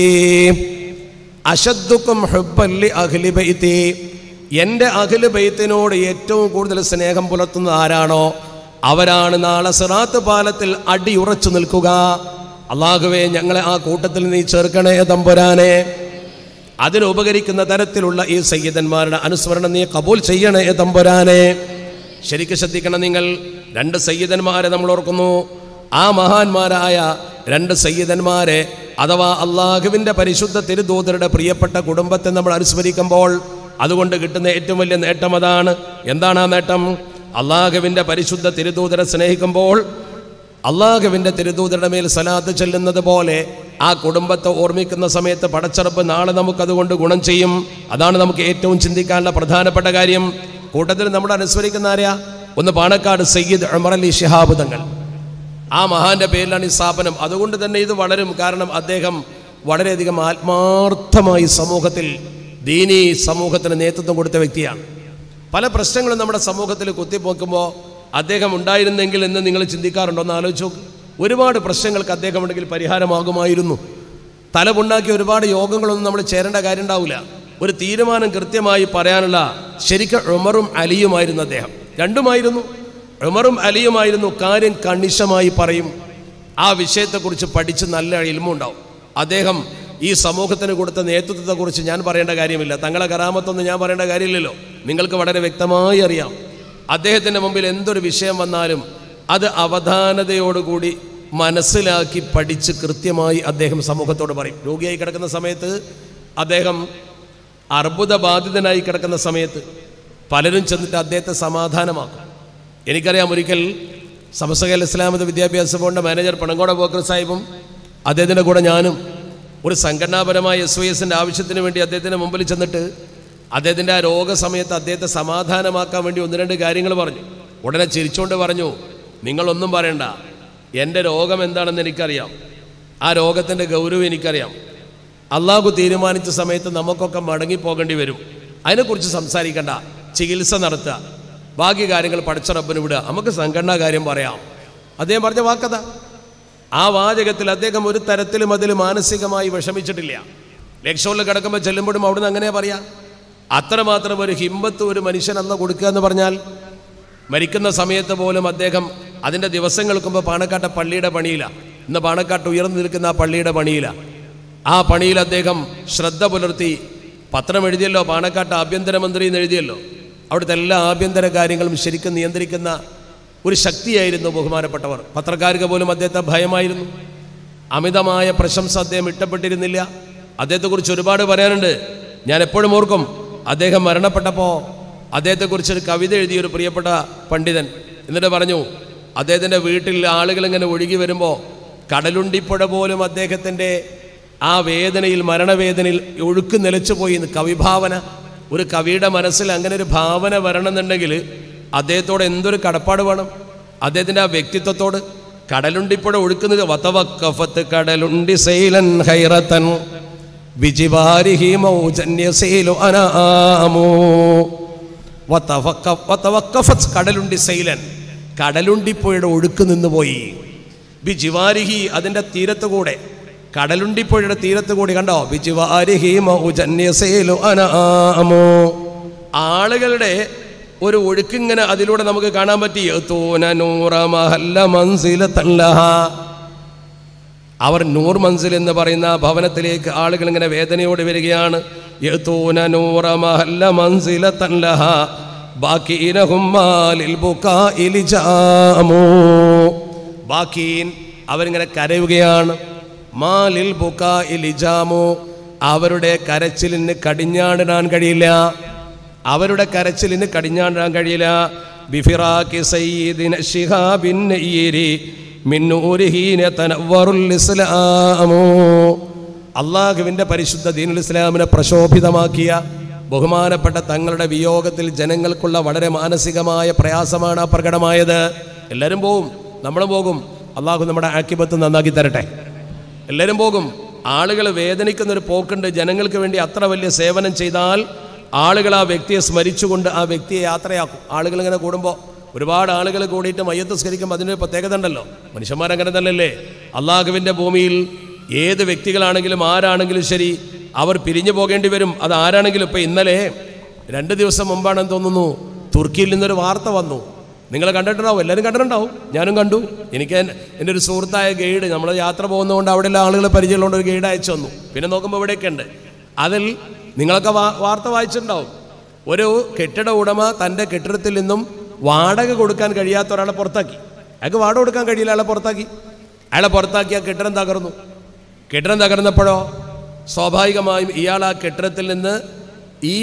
അഷദ്ദുക്കും ഹുബ്ബല്ലി അഹ്ലി ബൈത്തി എൻ്റെ അഖില് ബൈത്തിനോട് ഏറ്റവും കൂടുതൽ സ്നേഹം പുലർത്തുന്ന ആരാണോ അവരാണ് നാളെ സിറാത്ത് പാലത്തിൽ അടിയുറച്ചു നിൽക്കുക അള്ളാഹുവേ ഞങ്ങളെ ആ കൂട്ടത്തിൽ നീ ചേർക്കണേ തമ്പുരാനെ അതിനുപകരിക്കുന്ന തരത്തിലുള്ള ഈ സയ്യിദന്മാരുടെ അനുസ്മരണം നീ കബൂൽ ചെയ്യണേ തമ്പുരാനെ ശരിക്കും ശ്രദ്ധിക്കണം നിങ്ങൾ രണ്ട് സയ്യിദന്മാരെ നമ്മൾ ഓർക്കുന്നു ആ മഹാന്മാരായ രണ്ട് സയ്യിദന്മാരെ അഥവാ അള്ളാഹുവിൻ്റെ പരിശുദ്ധ തിരുദൂതരുടെ പ്രിയപ്പെട്ട കുടുംബത്തെ നമ്മൾ അനുസ്മരിക്കുമ്പോൾ അതുകൊണ്ട് കിട്ടുന്ന ഏറ്റവും വലിയ നേട്ടം അതാണ് എന്താണ് ആ നേട്ടം അള്ളാഹുവിൻ്റെ പരിശുദ്ധ തിരുദൂതരെ സ്നേഹിക്കുമ്പോൾ അള്ളാഹുവിൻ്റെ തിരുദൂതരുടെ മേൽ സലാത്ത് ചെല്ലുന്നത് പോലെ ആ കുടുംബത്തെ ഓർമ്മിക്കുന്ന സമയത്ത് പടച്ചറപ്പ് നാളെ നമുക്കതുകൊണ്ട് ഗുണം ചെയ്യും അതാണ് നമുക്ക് ഏറ്റവും ചിന്തിക്കാനുള്ള പ്രധാനപ്പെട്ട കാര്യം കൂട്ടത്തിൽ നമ്മൾ അനുസ്മരിക്കുന്ന ആരെയാ ഒന്ന് പാണക്കാട് സയ്യിദ് ഉമർ അലി ഷിഹാബ് തങ്ങൾ ആ മഹാന്റെ പേരിലാണ് ഈ സ്ഥാപനം അതുകൊണ്ട് തന്നെ ഇത് വളരും കാരണം അദ്ദേഹം വളരെയധികം ആത്മാർത്ഥമായി സമൂഹത്തിൽ ദീനീ സമൂഹത്തിന് നേതൃത്വം കൊടുത്ത വ്യക്തിയാണ് പല പ്രശ്നങ്ങളും നമ്മുടെ സമൂഹത്തിൽ കുത്തിപ്പോക്കുമ്പോൾ അദ്ദേഹം ഉണ്ടായിരുന്നെങ്കിൽ എന്ന് നിങ്ങൾ ചിന്തിക്കാറുണ്ടോ എന്ന് ആലോചിച്ചു നോക്ക്. ഒരുപാട് പ്രശ്നങ്ങൾക്ക് അദ്ദേഹം ഉണ്ടെങ്കിൽ പരിഹാരമാകുമായിരുന്നു തലപുണ്ടാക്കിയ ഒരുപാട് യോഗങ്ങളൊന്നും നമ്മൾ ചേരേണ്ട കാര്യം ഉണ്ടാവില്ല ഒരു തീരുമാനം കൃത്യമായി പറയാനുള്ള ശരിക്കും ഉമറും അലിയുമായിരുന്നു അദ്ദേഹം രണ്ടുമായിരുന്നു ഉമറും അലിയുമായിരുന്നു കാര്യം കണിശമായി പറയും ആ വിഷയത്തെക്കുറിച്ച് പഠിച്ച് നല്ല ഇൽമുണ്ടാവും അദ്ദേഹം ഈ സമൂഹത്തിന് കൊടുത്ത നേതൃത്വത്തെക്കുറിച്ച് ഞാൻ പറയേണ്ട കാര്യമില്ല തങ്ങളെ കറാമത്തൊന്നും ഞാൻ പറയേണ്ട കാര്യമില്ലല്ലോ നിങ്ങൾക്ക് വളരെ വ്യക്തമായി അറിയാം അദ്ദേഹത്തിൻ്റെ മുമ്പിൽ എന്തൊരു വിഷയം വന്നാലും അത് അവധാനതയോടുകൂടി മനസ്സിലാക്കി പഠിച്ച് കൃത്യമായി അദ്ദേഹം സമൂഹത്തോട് പറയും രോഗിയായി കിടക്കുന്ന സമയത്ത് അദ്ദേഹം അർബുദ ബാധിതനായി കിടക്കുന്ന സമയത്ത് പലരും ചെന്നിട്ട് അദ്ദേഹത്തെ സമാധാനമാക്കും എനിക്കറിയാം ഒരിക്കൽ സമസ്തകൽ ഇസ്ലാമത വിദ്യാഭ്യാസ ബോർഡിൻ്റെ മാനേജർ പണങ്കോട ബോക്കർ സാഹിബും അദ്ദേഹത്തിൻ്റെ കൂടെ ഞാനും ഒരു സംഘടനാപരമായ എസ് വൈ എസിൻ്റെ ആവശ്യത്തിന് വേണ്ടി അദ്ദേഹത്തിൻ്റെ മുമ്പിൽ ചെന്നിട്ട് അദ്ദേഹത്തിൻ്റെ ആ രോഗസമയത്ത് അദ്ദേഹത്തെ സമാധാനമാക്കാൻ വേണ്ടി ഒന്ന് രണ്ട് കാര്യങ്ങൾ പറഞ്ഞു ഉടനെ ചിരിച്ചുകൊണ്ട് പറഞ്ഞു നിങ്ങളൊന്നും പറയണ്ട എൻ്റെ രോഗം എന്താണെന്ന് എനിക്കറിയാം ആ രോഗത്തിൻ്റെ ഗൗരവം എനിക്കറിയാം അള്ളാഹു തീരുമാനിച്ച സമയത്ത് നമുക്കൊക്കെ മടങ്ങിപ്പോകേണ്ടി വരും അതിനെക്കുറിച്ച് സംസാരിക്കണ്ട ചികിത്സ നടത്തുക ബാക്കി കാര്യങ്ങൾ പഠിച്ച റബ്ബിന് വിടുക നമുക്ക് സംഘടനാ കാര്യം പറയാം അദ്ദേഹം പറഞ്ഞ വാക്കതാ ആ വാചകത്തിൽ അദ്ദേഹം ഒരു തരത്തിലും അതിൽ മാനസികമായി വിഷമിച്ചിട്ടില്ല ലക്ഷോളിൽ കിടക്കുമ്പോൾ ചെല്ലുമ്പോഴും അവിടുന്ന് അങ്ങനെ പറയാ അത്രമാത്രം ഒരു ഹിമ്പത്ത് ഒരു മനുഷ്യൻ അന്ന് കൊടുക്കുക എന്ന് പറഞ്ഞാൽ മരിക്കുന്ന സമയത്ത് പോലും അദ്ദേഹം അതിൻ്റെ ദിവസങ്ങൾക്ക് മുമ്പ് പാണക്കാട്ടെ പള്ളിയുടെ പണിയിലാണ് ഇന്ന് പാണക്കാട്ട് ഉയർന്നു നിൽക്കുന്ന ആ പള്ളിയുടെ പണിയിലാണ് ആ പണിയിൽ അദ്ദേഹം ശ്രദ്ധ പുലർത്തി പത്രം എഴുതിയല്ലോ പാണക്കാട്ട് ആഭ്യന്തരമന്ത്രി എന്ന് എഴുതിയല്ലോ അവിടുത്തെ എല്ലാ ആഭ്യന്തര കാര്യങ്ങളും ശരിക്കും നിയന്ത്രിക്കുന്ന ഒരു ശക്തിയായിരുന്നു ബഹുമാനപ്പെട്ടവർ പത്രക്കാർക്ക് പോലും അദ്ദേഹത്തെ ഭയമായിരുന്നു അമിതമായ പ്രശംസ അദ്ദേഹം ഇഷ്ടപ്പെട്ടിരുന്നില്ല അദ്ദേഹത്തെക്കുറിച്ച് ഒരുപാട് പറയാനുണ്ട് ഞാൻ എപ്പോഴും ഓർക്കും അദ്ദേഹം മരണപ്പെട്ടപ്പോൾ അദ്ദേഹത്തെക്കുറിച്ച് ഒരു കവിത എഴുതിയ ഒരു പ്രിയപ്പെട്ട പണ്ഡിതൻ എന്നിട്ട് പറഞ്ഞു അദ്ദേഹത്തിൻ്റെ വീട്ടിൽ ആളുകൾ ഇങ്ങനെ ഒഴുകി വരുമ്പോൾ കടലുണ്ടിപ്പുഴ പോലും അദ്ദേഹത്തിൻ്റെ ആ വേദനയിൽ മരണവേദനയിൽ ഒഴുക്ക് നിലച്ചു പോയി എന്ന് കവിഭാവന ഒരു കവിയുടെ മനസ്സിൽ അങ്ങനെ ഒരു ഭാവന വരണമെന്നുണ്ടെങ്കിൽ അദ്ദേഹത്തോട് എന്തൊരു കടപ്പാട് വേണം അദ്ദേഹത്തിൻ്റെ ആ വ്യക്തിത്വത്തോട് കടലുണ്ടിപ്പുഴ ഒഴുക്കുന്നത് വതവക്കഫത്ത് കടലുണ്ടി സൈലൻ ഹൈറത്തൻ വിജിവാരിഹി മൗജന്യസീലു അനാമോ വതവക്ക- വതവക്കഫത്ത് കടലുണ്ടി സൈലൻ കടലുണ്ടിപ്പുഴയുടെ ഒഴുക്ക് നിന്നുപോയി ബിജിവാരിഹി അതിൻ്റെ തീരത്ത് കൂടെ കടലുണ്ടിപ്പുഴയുടെ തീരത്ത് കൂടി കണ്ടോ ബിജിവാരിഹി മൗജന്യസീലു അനാമോ ആളുകളുടെ ഒരു ഒഴുക്കിങ്ങനെ അതിലൂടെ നമുക്ക് കാണാൻ പറ്റി യത്തൂന നൂറ മഹല്ല മൻസിലത്തല്ലഹ. അവർ നൂർ മൻസിൽ എന്ന് പറയുന്ന ആ ഭവനത്തിലേക്ക് ആളുകൾ ഇങ്ങനെ വേദനയോട് വരികയാണ് യത്തൂന നൂറ മഹല്ല മൻസിലത്തല്ലഹ. ബാക്കീനഹും മാലിൽ ബുകാഇൽ ജാമു. ബാക്കീൻ അവരിങ്ങനെ കരയുകയാണ് മാലിൽ ബുകാഇൽ ജാമു. അവരുടെ കരച്ചിലിന് കടിഞ്ഞാടിടാൻ കഴിയില്ല അവരുടെ കരച്ചിലിന് കടിഞ്ഞാണ്ടാൻ കഴിയില്ല ബിഫിറാക്കി സയ്യിദിന ശിഹാബിൻ നയ്യിരി മിൻ നൂരിഹീന തനവ്വറുൽ ഇസ്ലാമു അള്ളാഹുവിൻ്റെ പരിശുദ്ധ ദീനുൽ ഇസ്ലാമിനെ പ്രശോഭിതമാക്കിയ ബഹുമാനപ്പെട്ട തങ്ങളുടെ വിയോഗത്തിൽ ജനങ്ങൾക്കുള്ള വളരെ മാനസികമായ പ്രയാസമാണ് ആ പ്രകടമായത് എല്ലാവരും പോകും നമ്മളും പോകും അള്ളാഹു നമ്മുടെ ആക്കിബത്ത് നന്നാക്കി തരട്ടെ എല്ലാവരും പോകും ആളുകൾ വേദനിക്കുന്ന ഒരു പോക്കുണ്ട് ജനങ്ങൾക്ക് വേണ്ടി അത്ര വലിയ സേവനം ചെയ്താൽ ആളുകൾ ആ വ്യക്തിയെ സ്മരിച്ചുകൊണ്ട് ആ വ്യക്തിയെ യാത്രയാക്കും ആളുകൾ ഇങ്ങനെ കൂടുമ്പോൾ ഒരുപാട് ആളുകൾ കൂടിയിട്ട് മയ്യത്ത് സ്കരിക്കുമ്പോൾ അതിനൊരു പ്രത്യേകത ഉണ്ടല്ലോ മനുഷ്യന്മാരങ്ങനെ തന്നെയല്ലേ അള്ളാഹുവിൻ്റെ ഭൂമിയിൽ ഏത് വ്യക്തികളാണെങ്കിലും ആരാണെങ്കിലും ശരി അവർ പിരിഞ്ഞു പോകേണ്ടി വരും അത് ആരാണെങ്കിലും ഇപ്പം ഇന്നലെ രണ്ട് ദിവസം മുമ്പാണെന്ന് തോന്നുന്നു തുർക്കിയിൽ നിന്നൊരു വാർത്ത വന്നു നിങ്ങൾ കണ്ടിട്ടുണ്ടാവും എല്ലാവരും കണ്ടിട്ടുണ്ടാവും ഞാനും കണ്ടു എനിക്ക് എൻ- എൻ്റെ ഒരു സുഹൃത്തായ ഗൈഡ് നമ്മൾ യാത്ര പോകുന്നതുകൊണ്ട് അവിടെയുള്ള ആളുകൾ പരിചയമുള്ള ഒരു ഗൈഡ് അയച്ചു തന്നു പിന്നെ നോക്കുമ്പോൾ ഇവിടെയൊക്കെ ഉണ്ട് അതിൽ നിങ്ങളൊക്കെ വാ- വാർത്ത വായിച്ചിട്ടുണ്ടാവും ഒരു കെട്ടിട ഉടമ തൻ്റെ കെട്ടിടത്തിൽ നിന്നും വാടക കൊടുക്കാൻ കഴിയാത്ത ഒരാളെ പുറത്താക്കി അയാൾക്ക് വാടക കൊടുക്കാൻ കഴിയില്ല അയാളെ പുറത്താക്കി അയാളെ പുറത്താക്കി ആ കെട്ടിടം തകർന്നു കെട്ടിടം തകർന്നപ്പോഴോ സ്വാഭാവികമായും ഇയാൾ ആ കെട്ടിടത്തിൽ നിന്ന് ഈ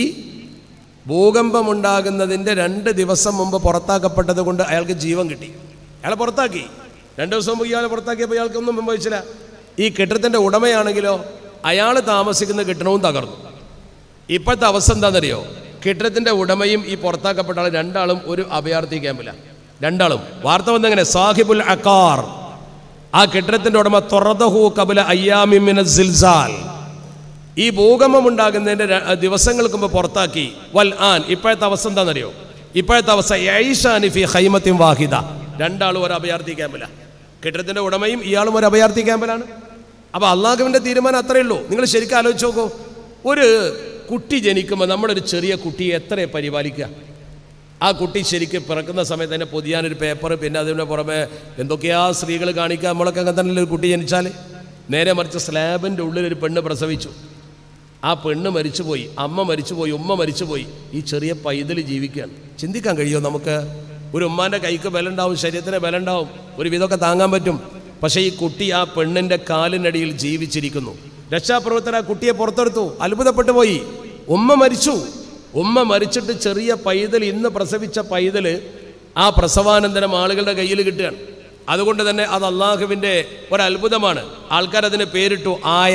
ഭൂകമ്പമുണ്ടാകുന്നതിൻ്റെ രണ്ട് ദിവസം മുമ്പ് പുറത്താക്കപ്പെട്ടത് കൊണ്ട് അയാൾക്ക് ജീവൻ കിട്ടി അയാളെ പുറത്താക്കി രണ്ട് ദിവസം മുമ്പ് ഇയാളെ പുറത്താക്കിയപ്പോൾ ഇയാൾക്കൊന്നും സംഭവിച്ചില്ല ഈ കെട്ടിടത്തിൻ്റെ ഉടമയാണെങ്കിലോ അയാൾ താമസിക്കുന്ന കെട്ടിടവും തകർന്നു ഇപ്പോഴത്തെ അവസ്ഥ എന്താണെന്നറിയോ കെട്ടിടത്തിൻ്റെ ഉടമയും ഈ പുറത്താക്കപ്പെട്ട ആൾ രണ്ടാളും ഒരു അഭയാർത്ഥി ക്യാമ്പിലാണ് രണ്ടാളും വാർത്ത വന്നെങ്ങനെ സാഹിബുൽ അക്കാർ ആ കെട്ടിടത്തിൻ്റെ ഉടമ തൊറദഹു കബുല അയ്യാമിമിന സിൽസാൽ ഈ ഭൂകമ്പം ഉണ്ടാകുന്നതിന്റെ ര- ദിവസങ്ങൾക്ക് മുമ്പ് പുറത്താക്കി വൽ ആൻ ഇപ്പോഴത്തെ അവസ്ഥ എന്താണെന്നറിയോ ഇപ്പോഴത്തെ അവസ്ഥ യൈഷാനി ഫി ഹൈമത്തിൻ വാഹിദ രണ്ടാളും ഒരു അഭയാർത്ഥി ക്യാമ്പില കെട്ടിടത്തിന്റെ ഉടമയും ഇയാളും ഒരു അഭയാർത്ഥി ക്യാമ്പിലാണ് അപ്പൊ അള്ളാഹുവിന്റെ തീരുമാനം അത്രയേ ഉള്ളൂ നിങ്ങൾ ശരിക്കും ആലോചിച്ച് നോക്കൂ ഒരു കുട്ടി ജനിക്കുമ്പോൾ നമ്മുടെ ഒരു ചെറിയ കുട്ടിയെ എത്ര പരിപാലിക്കുക ആ കുട്ടി ശരിക്കും പിറക്കുന്ന സമയത്ത് തന്നെ പൊതിയാനൊരു പേപ്പർ പിന്നെ അതിന് പുറമെ എന്തൊക്കെയാ സ്ത്രീകൾ കാണിക്കുക നമ്മളൊക്കെ അങ്ങനെ തന്നെ ഒരു കുട്ടി ജനിച്ചാൽ നേരെ മറിച്ച് സ്ലാബിൻ്റെ ഉള്ളിൽ ഒരു പെണ്ണ് പ്രസവിച്ചു ആ പെണ്ണ് മരിച്ചുപോയി അമ്മ മരിച്ചുപോയി ഉമ്മ മരിച്ചുപോയി ഈ ചെറിയ പൈതൽ ജീവിക്കുകയാണ് ചിന്തിക്കാൻ കഴിയുമോ നമുക്ക് ഒരു ഉമ്മാൻ്റെ കൈക്ക് ബലമുണ്ടാവും ശരീരത്തിന് ബലമുണ്ടാവും ഒരു വിധമൊക്കെ താങ്ങാൻ പറ്റും പക്ഷേ ഈ കുട്ടി ആ പെണ്ണിൻ്റെ കാലിനടിയിൽ ജീവിച്ചിരിക്കുന്നു രക്ഷാപ്രവർത്തന ആ കുട്ടിയെ പുറത്തെടുത്തു അത്ഭുതപ്പെട്ടു പോയി ഉമ്മ മരിച്ചു ഉമ്മ മരിച്ചിട്ട് ചെറിയ പൈതൽ ഇന്ന് പ്രസവിച്ച പൈതല് ആ പ്രസവാനന്തരം ആളുകളുടെ കയ്യിൽ കിട്ടുകയാണ് അതുകൊണ്ട് തന്നെ അത് അള്ളാഹുവിൻ്റെ ഒരത്ഭുതമാണ് ആൾക്കാരതിന് പേരിട്ടു ആയ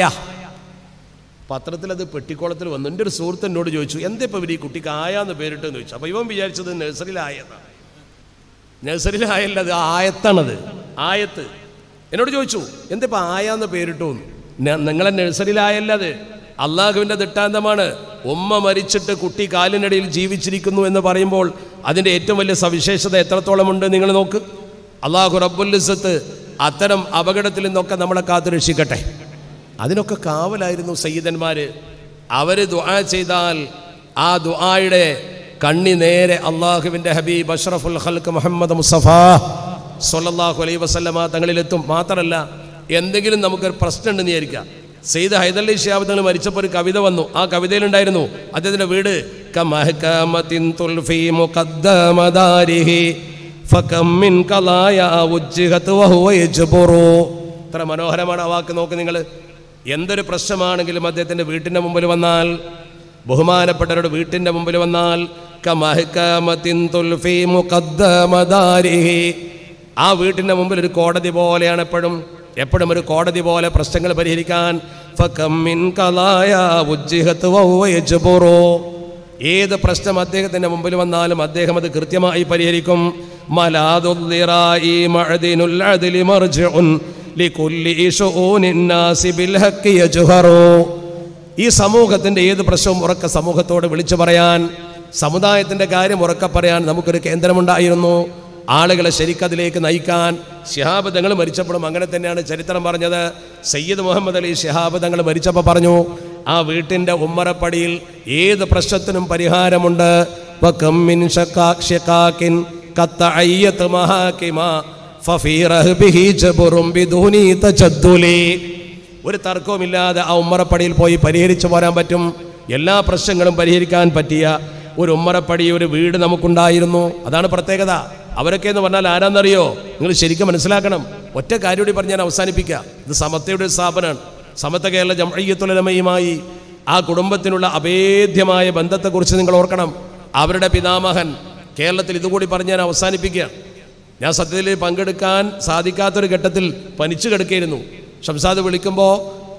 പത്രത്തിൽ അത് പെട്ടിക്കോളത്തിൽ വന്നു എൻ്റെ ഒരു സുഹൃത്ത് എന്നോട് ചോദിച്ചു എന്താ ഇപ്പം ഇവർ ഈ കുട്ടിക്ക് ആയാന്ന് പേരിട്ടെന്ന് ചോദിച്ചു അപ്പോൾ ഇവൻ വിചാരിച്ചത് നഴ്സറിയിലായെന്നാണ് നഴ്സറിയിലായല്ല അത് ആയത്താണത് ആയത്ത് എന്നോട് ചോദിച്ചു എന്താ ഇപ്പം ആയാന്ന് പേരിട്ടു എന്ന്. ന- നിങ്ങളെ നഴ്സറിയിലായല്ല അത് അള്ളാഹുവിൻ്റെ ദൃഷ്ടാന്തമാണ് ഉമ്മ മരിച്ചിട്ട് കുട്ടി കാലിനടിയിൽ ജീവിച്ചിരിക്കുന്നു എന്ന് പറയുമ്പോൾ അതിൻ്റെ ഏറ്റവും വലിയ സവിശേഷത എത്രത്തോളമുണ്ട് നിങ്ങൾ നോക്ക് അള്ളാഹു റബ്ബുല്ലിസത്ത് അത്തരം അപകടത്തിൽ നിന്നൊക്കെ നമ്മളെ കാത്തു രക്ഷിക്കട്ടെ അതിനൊക്കെ കാവലായിരുന്നു സയ്യിദന്മാർ അവർ ദുആ ചെയ്താൽ ആ ദുആയുടെ കണ്ണി നേരെ അള്ളാഹുവിൻ്റെ ഹബീബ് അഷ്റഫുൽ ഖൽക്ക് മുഹമ്മദ് മുസ്തഫ സല്ലല്ലാഹു അലൈഹി വസല്ലമ തങ്ങളിലെത്തും മാത്രമല്ല എന്തെങ്കിലും നമുക്കൊരു പ്രശ്നം ഉണ്ടെന്ന് വിചാരിക്കാം സെയ്ദ് ഹൈദരലി ഷിയാബ് തങ്ങൾ മരിച്ചപ്പോൾ ഒരു കവിത വന്നു ആ കവിതയിലുണ്ടായിരുന്നു അദ്ദേഹത്തിൻ്റെ വീട് കമഹ്കമത്തിൻ തുൽഫി മുഖദ്ദമദാരിഹി ഫകം മിൻ ഖലായ ഉജ്ജിഹത് വഹുവ യജ്ബുറു ഇത്ര മനോഹരമാണ് ആ വാക്ക് നോക്ക് നിങ്ങൾ എന്തൊരു പ്രശ്നമാണെങ്കിലും അദ്ദേഹത്തിൻ്റെ വീട്ടിൻ്റെ മുമ്പിൽ വന്നാൽ ബഹുമാനപ്പെട്ടവരുടെ വീട്ടിൻ്റെ മുമ്പിൽ വന്നാൽ കമഹ്കമത്തിൻ തുൽഫി മുഖദ്ദമദാരിഹി ആ വീട്ടിൻ്റെ മുമ്പിൽ ഒരു കോടതി പോലെയാണ് എപ്പോഴും എപ്പോഴും ഒരു കോടതി പോലെ പ്രശ്നങ്ങൾ പരിഹരിക്കാൻ ഫകം മിൻ ഖലായ ഉജ്ജിഹത് വഹുവ യജ്ബുറു ഏത് പ്രശ്നം അദ്ദേഹത്തിന്റെ മുമ്പിൽ വന്നാലും അദ്ദേഹം അത് കൃത്യമായി പരിഹരിക്കും മലാദുദ്ദിറായി മഅദിനുൽ അദ്ലി മർജിഉൻ ലികുല്ലി ശുഊനിൻ നാസി ബിൽ ഹഖ് യജ്ഹറു ഈ സമൂഹത്തിന്റെ ഏത് പ്രശ്നവും ഉറക്ക സമൂഹത്തോട് വിളിച്ചു പറയാൻ സമുദായത്തിന്റെ കാര്യം ഉറക്കെ പറയാൻ നമുക്കൊരു കേന്ദ്രമുണ്ടായിരുന്നു ആളുകളെ ശരിക്കതിലേക്ക് നയിക്കാൻ ശിഹാബ് തങ്ങൾ മരിച്ചപ്പോഴും അങ്ങനെ തന്നെയാണ് ചരിത്രം പറഞ്ഞത് സയ്യിദ് മുഹമ്മദ് അലി ശിഹാബ് തങ്ങൾ മരിച്ചപ്പോൾ പറഞ്ഞു ആ വീട്ടിൻ്റെ ഉമ്മറപ്പടിയിൽ ഏത് പ്രശ്നത്തിനും പരിഹാരമുണ്ട് വകം മിൻ ശക്കാ- ശിക്കാക്കിൻ കത്തഅയ്യത്ത് മഹാകിമ ഫഫീ റഹ്ബിഹി ജബറും ബിദൂനി തജദ്ദുലി ഒരു തർക്കവുമില്ലാതെ ആ ഉമ്മറപ്പടിയിൽ പോയി പരിഹരിച്ചു പോരാൻ പറ്റും എല്ലാ പ്രശ്നങ്ങളും പരിഹരിക്കാൻ പറ്റിയ ഒരു ഉമ്മറപ്പടി ഒരു വീട് നമുക്കുണ്ടായിരുന്നു അതാണ് പ്രത്യേകത അവരൊക്കെ എന്ന് പറഞ്ഞാൽ ആരാന്നറിയോ നിങ്ങൾ ശരിക്കും മനസ്സിലാക്കണം ഒറ്റ കാര്യം കൂടി പറഞ്ഞ് ഞാൻ അവസാനിപ്പിക്കുക ഇത് സമത്തയുടെ ഒരു സ്ഥാപനമാണ് സമത്ത കേരള ജംഅയ്യത്തുലമയുമായി ആ കുടുംബത്തിനുള്ള അഭേദ്യമായ ബന്ധത്തെക്കുറിച്ച് നിങ്ങൾ ഓർക്കണം അവരുടെ പിതാമഹൻ കേരളത്തിൽ ഇതുകൂടി പറഞ്ഞ് ഞാൻ അവസാനിപ്പിക്കുക ഞാൻ സത്യത്തിൽ പങ്കെടുക്കാൻ സാധിക്കാത്തൊരു ഘട്ടത്തിൽ പനിച്ചു കിടക്കുകയായിരുന്നു ഷംസാദ് വിളിക്കുമ്പോൾ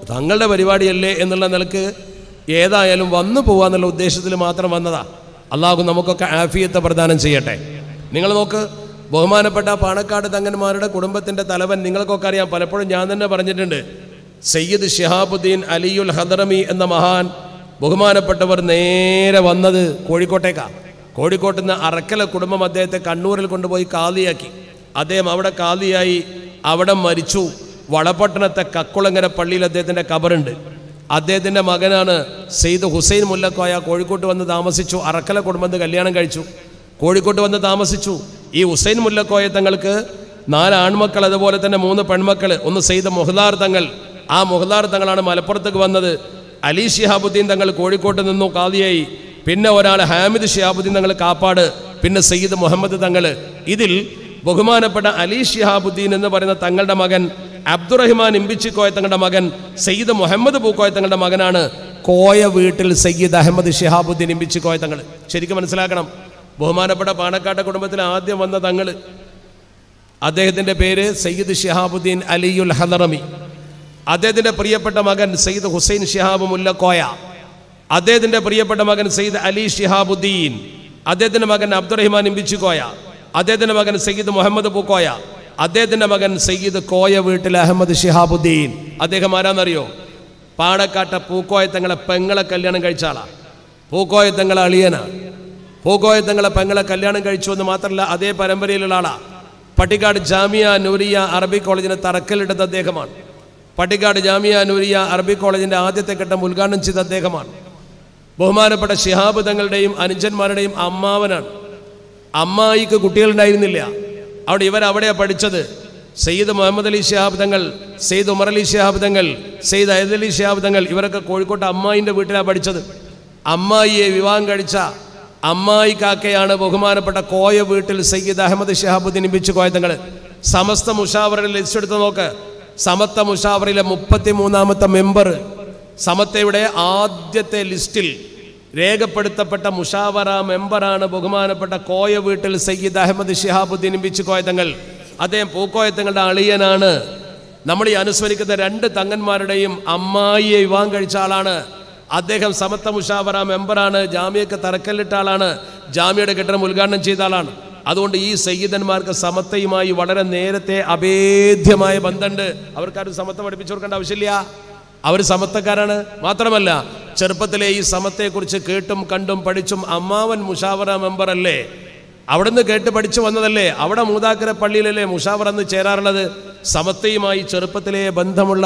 തങ്ങളുടെ പരിപാടിയല്ലേ എന്നുള്ള നിലക്ക് ഏതായാലും വന്നു പോവാന്നുള്ള ഉദ്ദേശത്തിൽ മാത്രം വന്നതാ അള്ളാഹു നമുക്കൊക്കെ ആഫിയത്തെ പ്രദാനം ചെയ്യട്ടെ നിങ്ങൾ നോക്ക് ബഹുമാനപ്പെട്ട പാണക്കാട് തങ്ങന്മാരുടെ കുടുംബത്തിൻ്റെ തലവൻ നിങ്ങൾക്കൊക്കെ അറിയാം പലപ്പോഴും ഞാൻ തന്നെ പറഞ്ഞിട്ടുണ്ട് സയ്യിദ് ഷിഹാബുദ്ദീൻ അലിയുൽ ഹദറമി എന്ന മഹാൻ ബഹുമാനപ്പെട്ടവർ നേരെ വന്നത് കോഴിക്കോട്ടേക്കാണ് കോഴിക്കോട്ട് നിന്ന് അറക്കല കുടുംബം അദ്ദേഹത്തെ കണ്ണൂരിൽ കൊണ്ടുപോയി കാലിയാക്കി അദ്ദേഹം അവിടെ കാലിയായി അവിടെ മരിച്ചു വളപട്ടണത്തെ കക്കുളങ്ങര പള്ളിയിൽ അദ്ദേഹത്തിൻ്റെ കബറുണ്ട് അദ്ദേഹത്തിൻ്റെ മകനാണ് സെയ്ദ് ഹുസൈൻ മുല്ലക്കോയ കോഴിക്കോട്ട് വന്ന് താമസിച്ചു അറക്കല കുടുംബത്ത് കല്യാണം കഴിച്ചു കോഴിക്കോട്ട് വന്ന് താമസിച്ചു ഈ ഹുസൈൻ മുല്ലക്കോയ തങ്ങൾക്ക് നാല് ആൺമക്കൾ അതുപോലെ തന്നെ മൂന്ന് പെൺമക്കൾ ഒന്ന് സെയ്ദ് മുഹ്ലാർ തങ്ങൾ ആ മുഹ്ലാർ തങ്ങളാണ് മലപ്പുറത്തേക്ക് വന്നത് അലി ഷിഹാബുദ്ദീൻ തങ്ങൾ കോഴിക്കോട്ട് നിന്നു കാതിയായി പിന്നെ ഒരാൾ ഹാമിദ് ഷിഹാബുദ്ദീൻ തങ്ങൾ കാപ്പാട് പിന്നെ സയ്യിദ് മുഹമ്മദ് തങ്ങൾ ഇതിൽ ബഹുമാനപ്പെട്ട അലി ഷിഹാബുദ്ദീൻ എന്ന് പറയുന്ന തങ്ങളുടെ മകൻ അബ്ദുറഹിമാൻ ഇമ്പിച്ചി കോയ തങ്ങളുടെ മകൻ സയ്യിദ് മുഹമ്മദ് പൂക്കോയ തങ്ങളുടെ മകനാണ് കോയ വീട്ടിൽ സയ്യിദ് അഹമ്മദ് ഷിഹാബുദ്ദീൻ ഇമ്പിച്ചി കോയ തങ്ങൾ ശരിക്കും മനസ്സിലാക്കണം ബഹുമാനപ്പെട്ട പാണക്കാട്ടെ കുടുംബത്തിൽ ആദ്യം വന്ന തങ്ങൾ അദ്ദേഹത്തിൻ്റെ പേര് സയ്യിദ് ഷിഹാബുദ്ദീൻ അലിയുൽ ഹലറമി അദ്ദേഹത്തിൻ്റെ പ്രിയപ്പെട്ട മകൻ സയ്യിദ് ഹുസൈൻ ഷിഹാബ് മുല്ലക്കോയ അദ്ദേഹത്തിൻ്റെ പ്രിയപ്പെട്ട മകൻ സയ്യിദ് അലി ഷിഹാബുദ്ദീൻ അദ്ദേഹത്തിൻ്റെ മകൻ അബ്ദുറഹിമാൻ ഇമ്പിച്ചുകോയ അദ്ദേഹത്തിൻ്റെ മകൻ സയ്യിദ് മുഹമ്മദ് പൂക്കോയ അദ്ദേഹത്തിൻ്റെ മകൻ സയ്യിദ് കോയ വീട്ടിൽ അഹമ്മദ് ഷിഹാബുദ്ദീൻ അദ്ദേഹം ആരാന്നറിയോ പാണക്കാട്ട പൂക്കോയ തങ്ങളെ പെങ്ങളെ കല്യാണം കഴിച്ച ആളാ പൂക്കോയ തങ്ങളെ അളിയനാ പൂക്കോയ തങ്ങളെ പെങ്ങളെ കല്യാണം കഴിച്ചു എന്ന് മാത്രമല്ല അതേ പരമ്പരയിലുള്ള ആളാ പട്ടിക്കാട് ജാമിയ നൂരിയ അറബി കോളേജിന് തറക്കല്ലിട്ടത് അദ്ദേഹമാണ് പട്ടിക്കാട് ജാമിയ നൂരിയ അറബി കോളേജിന്റെ ആദ്യത്തെ ഘട്ടം ഉദ്ഘാടനം ചെയ്ത അദ്ദേഹമാണ് ബഹുമാനപ്പെട്ട ശിഹാബ് തങ്ങളുടെയും അനുജന്മാരുടെയും അമ്മാവനാണ് അമ്മായിക്ക് കുട്ടികളുണ്ടായിരുന്നില്ല അവിടെ ഇവരവിടെയാണ് പഠിച്ചത് സയ്യിദ് മുഹമ്മദ് അലി ഷിഹാബ് തങ്ങൾ സെയ്ദ് ഉമർ അലി ഷിഹാബ് തങ്ങൾ സെയ്ദ് അയദ് അലി ഷിഹാബ് തങ്ങൾ ഇവരൊക്കെ കോഴിക്കോട്ട് അമ്മായിൻ്റെ വീട്ടിലാണ് പഠിച്ചത് അമ്മായിയെ വിവാഹം കഴിച്ച അമ്മായി കാക്കയാണ് ബഹുമാനപ്പെട്ട കോയ വീട്ടിൽ സയ്യിദ് അഹമ്മദ് ഷിഹാബുദ്ദീൻ ഇമ്പിച്ചു കോയ തങ്ങൾ സമസ്ത മുഷാവറിൽ ലിസ്റ്റ് എടുത്ത് നോക്ക് സമത്ത മുഷാവറിലെ മുപ്പത്തി മൂന്നാമത്തെ മെമ്പർ സമത്തയുടെ ആദ്യത്തെ ലിസ്റ്റിൽ രേഖപ്പെടുത്തപ്പെട്ട മുഷാവറ മെമ്പറാണ് ബഹുമാനപ്പെട്ട കോയ വീട്ടിൽ സയ്യിദ് അഹമ്മദ് ഷിഹാബുദ്ദീൻ ഇമ്പിച്ചു കോയ തങ്ങൾ അദ്ദേഹം പൂക്കോയ തങ്ങളുടെ അളിയനാണ് നമ്മൾ ഈ അനുസ്മരിക്കുന്ന രണ്ട് തങ്ങന്മാരുടെയും അമ്മായിയെ വിവാഹം കഴിച്ച ആളാണ് അദ്ദേഹം സമത്ത മുഷാവറ മെമ്പറാണ് ജാമ്യക്ക് തറക്കല്ലിട്ട ആളാണ് ജാമ്യയുടെ കെട്ടിടം ഉദ്ഘാടനം ചെയ്ത ആളാണ് അതുകൊണ്ട് ഈ സയ്യിദന്മാർക്ക് സമത്തയുമായി വളരെ നേരത്തെ അഭേദ്യമായ ബന്ധമുണ്ട് അവർക്കാരും സമത്ത പഠിപ്പിച്ചു കൊടുക്കേണ്ട ആവശ്യമില്ല അവർ സമത്തക്കാരാണ് മാത്രമല്ല ചെറുപ്പത്തിലെ ഈ സമത്തെക്കുറിച്ച് കേട്ടും കണ്ടും പഠിച്ചും അമ്മാവൻ മുഷാവറ മെമ്പർ അല്ലേ അവിടുന്ന് കേട്ട് പഠിച്ചു വന്നതല്ലേ അവിടെ മൂതാക്കര പള്ളിയിലല്ലേ മുഷാവർ എന്ന് ചേരാറുള്ളത് സമത്തയുമായി ചെറുപ്പത്തിലെ ബന്ധമുള്ള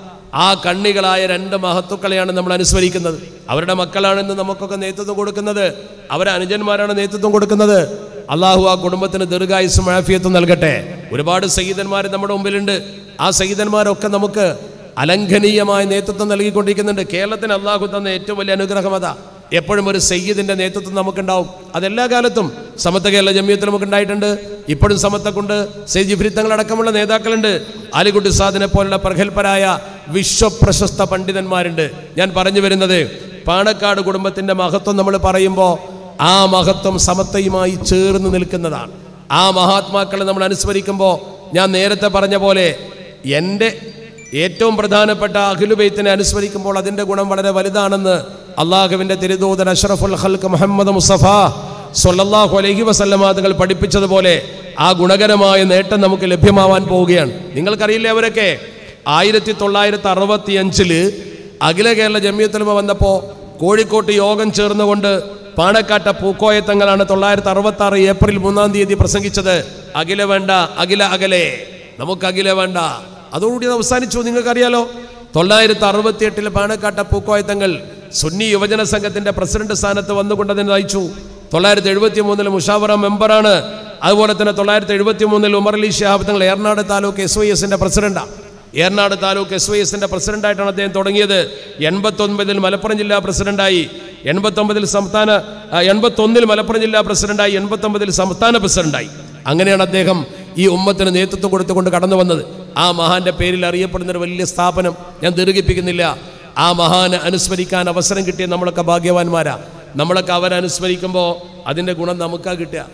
ആ കണ്ണികളായ രണ്ട് മഹത്തുക്കളെയാണ് നമ്മൾ അനുസ്മരിക്കുന്നത് അവരുടെ മക്കളാണെന്ന് നമുക്കൊക്കെ നേതൃത്വം കൊടുക്കുന്നത് അവരെ അനുജന്മാരാണ് നേതൃത്വം കൊടുക്കുന്നത് അള്ളാഹു ആ കുടുംബത്തിന് ദീർഘായുസും ആഫിയത്തും നൽകട്ടെ ഒരുപാട് സയ്യിദന്മാർ നമ്മുടെ മുമ്പിലുണ്ട് ആ സയ്യിദന്മാരൊക്കെ നമുക്ക് അലംഘനീയമായ നേതൃത്വം നൽകിക്കൊണ്ടിരിക്കുന്നുണ്ട് കേരളത്തിന് അള്ളാഹു തന്ന ഏറ്റവും വലിയ അനുഗ്രഹം അതാ എപ്പോഴും ഒരു സയ്യിദിന്റെ നേതൃത്വം നമുക്കുണ്ടാവും അതെല്ലാ കാലത്തും സമത്വ കേരള ജമിയത്തിൽ നമുക്ക് ഉണ്ടായിട്ടുണ്ട് ഇപ്പോഴും സമത്വക്കുണ്ട് സെയ്ജ് ജിഫ്രിത്തങ്ങളടക്കമുള്ള നേതാക്കളുണ്ട് ആലിക്കുട്ടി സാദിനെ പോലുള്ള പ്രഗത്ഭരായ വിശ്വപ്രശസ്ത പണ്ഡിതന്മാരുണ്ട് ഞാൻ പറഞ്ഞു വരുന്നത് പാണക്കാട് കുടുംബത്തിന്റെ മഹത്വം നമ്മൾ പറയുമ്പോൾ ആ മഹത്വം സമത്വയുമായി ചേർന്ന് നിൽക്കുന്നതാണ് ആ മഹാത്മാക്കളെ നമ്മൾ അനുസ്മരിക്കുമ്പോൾ ഞാൻ നേരത്തെ പറഞ്ഞ പോലെ എൻ്റെ ഏറ്റവും പ്രധാനപ്പെട്ട അഖിലുബൈത്തിനെ അനുസ്മരിക്കുമ്പോൾ അതിൻ്റെ ഗുണം വളരെ വലുതാണെന്ന് അള്ളാഹുവിൻ്റെ തിരുദൂതൻ അഷ്റഫുൽ ഹൽക്ക് മുഹമ്മദ് മുസ്തഫ സൊല്ലാഹു അലൈഹി വസല്ലമ തങ്ങൾ പഠിപ്പിച്ചതുപോലെ ആ ഗുണകരമായ നേട്ടം നമുക്ക് ലഭ്യമാവാൻ പോവുകയാണ് നിങ്ങൾക്കറിയില്ലേ അവരൊക്കെ ആയിരത്തി തൊള്ളായിരത്തി അറുപത്തി അഞ്ചില് അഖില കേരള ജമിയത്തുലമ വന്നപ്പോൾ കോഴിക്കോട്ട് യോഗം ചേർന്നുകൊണ്ട് പാണക്കാട്ട പൂക്കോയ തങ്ങളാണ് തൊള്ളായിരത്തി അറുപത്തി ആറ് ഏപ്രിൽ മൂന്നാം തീയതി പ്രസംഗിച്ചത് അഖില വേണ്ട അഖില അകലെ നമുക്ക് അഖില വേണ്ട അതോടുകൂടി അത് അവസാനിച്ചു നിങ്ങൾക്കറിയാലോ തൊള്ളായിരത്തി അറുപത്തി എട്ടിൽ പാണക്കാട്ട പൂക്കോയ തങ്ങൾ സുന്നി യുവജന സംഘത്തിന്റെ പ്രസിഡന്റ് സ്ഥാനത്ത് വന്നുകൊണ്ട് അതിനെ നയിച്ചു തൊള്ളായിരത്തി എഴുപത്തി മൂന്നിൽ മുഷാവറ മെമ്പറാണ് അതുപോലെ തന്നെ തൊള്ളായിരത്തി എഴുപത്തി മൂന്നിൽ ഉമർ അലി ഷിഹാബ് തങ്ങൾ ഏറനാട് താലൂക്ക് എസ് വൈ എസിന്റെ പ്രസിഡന്റാണ് ഏറനാട് താലൂക്ക് എസ് വൈ എസിന്റെ പ്രസിഡന്റായിട്ടാണ് അദ്ദേഹം തുടങ്ങിയത് എൺപത്തൊൻപതിൽ മലപ്പുറം ജില്ലാ പ്രസിഡന്റായി എൺപത്തൊമ്പതിൽ സംസ്ഥാന ആ, എൺപത്തൊന്നിൽ മലപ്പുറം ജില്ലാ പ്രസിഡന്റായി എൺപത്തൊമ്പതിൽ സംസ്ഥാന പ്രസിഡന്റായി അങ്ങനെയാണ് അദ്ദേഹം ഈ ഉമ്മത്തിന് നേതൃത്വം കൊടുത്തുകൊണ്ട് കടന്നു വന്നത് ആ മഹാന്റെ പേരിൽ അറിയപ്പെടുന്ന ഒരു വലിയ സ്ഥാപനം ഞാൻ ദീർഘിപ്പിക്കുന്നില്ല ആ മഹാന് അനുസ്മരിക്കാൻ അവസരം കിട്ടിയ നമ്മളൊക്കെ ഭാഗ്യവാന്മാരാ നമ്മളൊക്കെ അവരെ അനുസ്മരിക്കുമ്പോൾ അതിൻ്റെ ഗുണം നമുക്കാ കിട്ടുക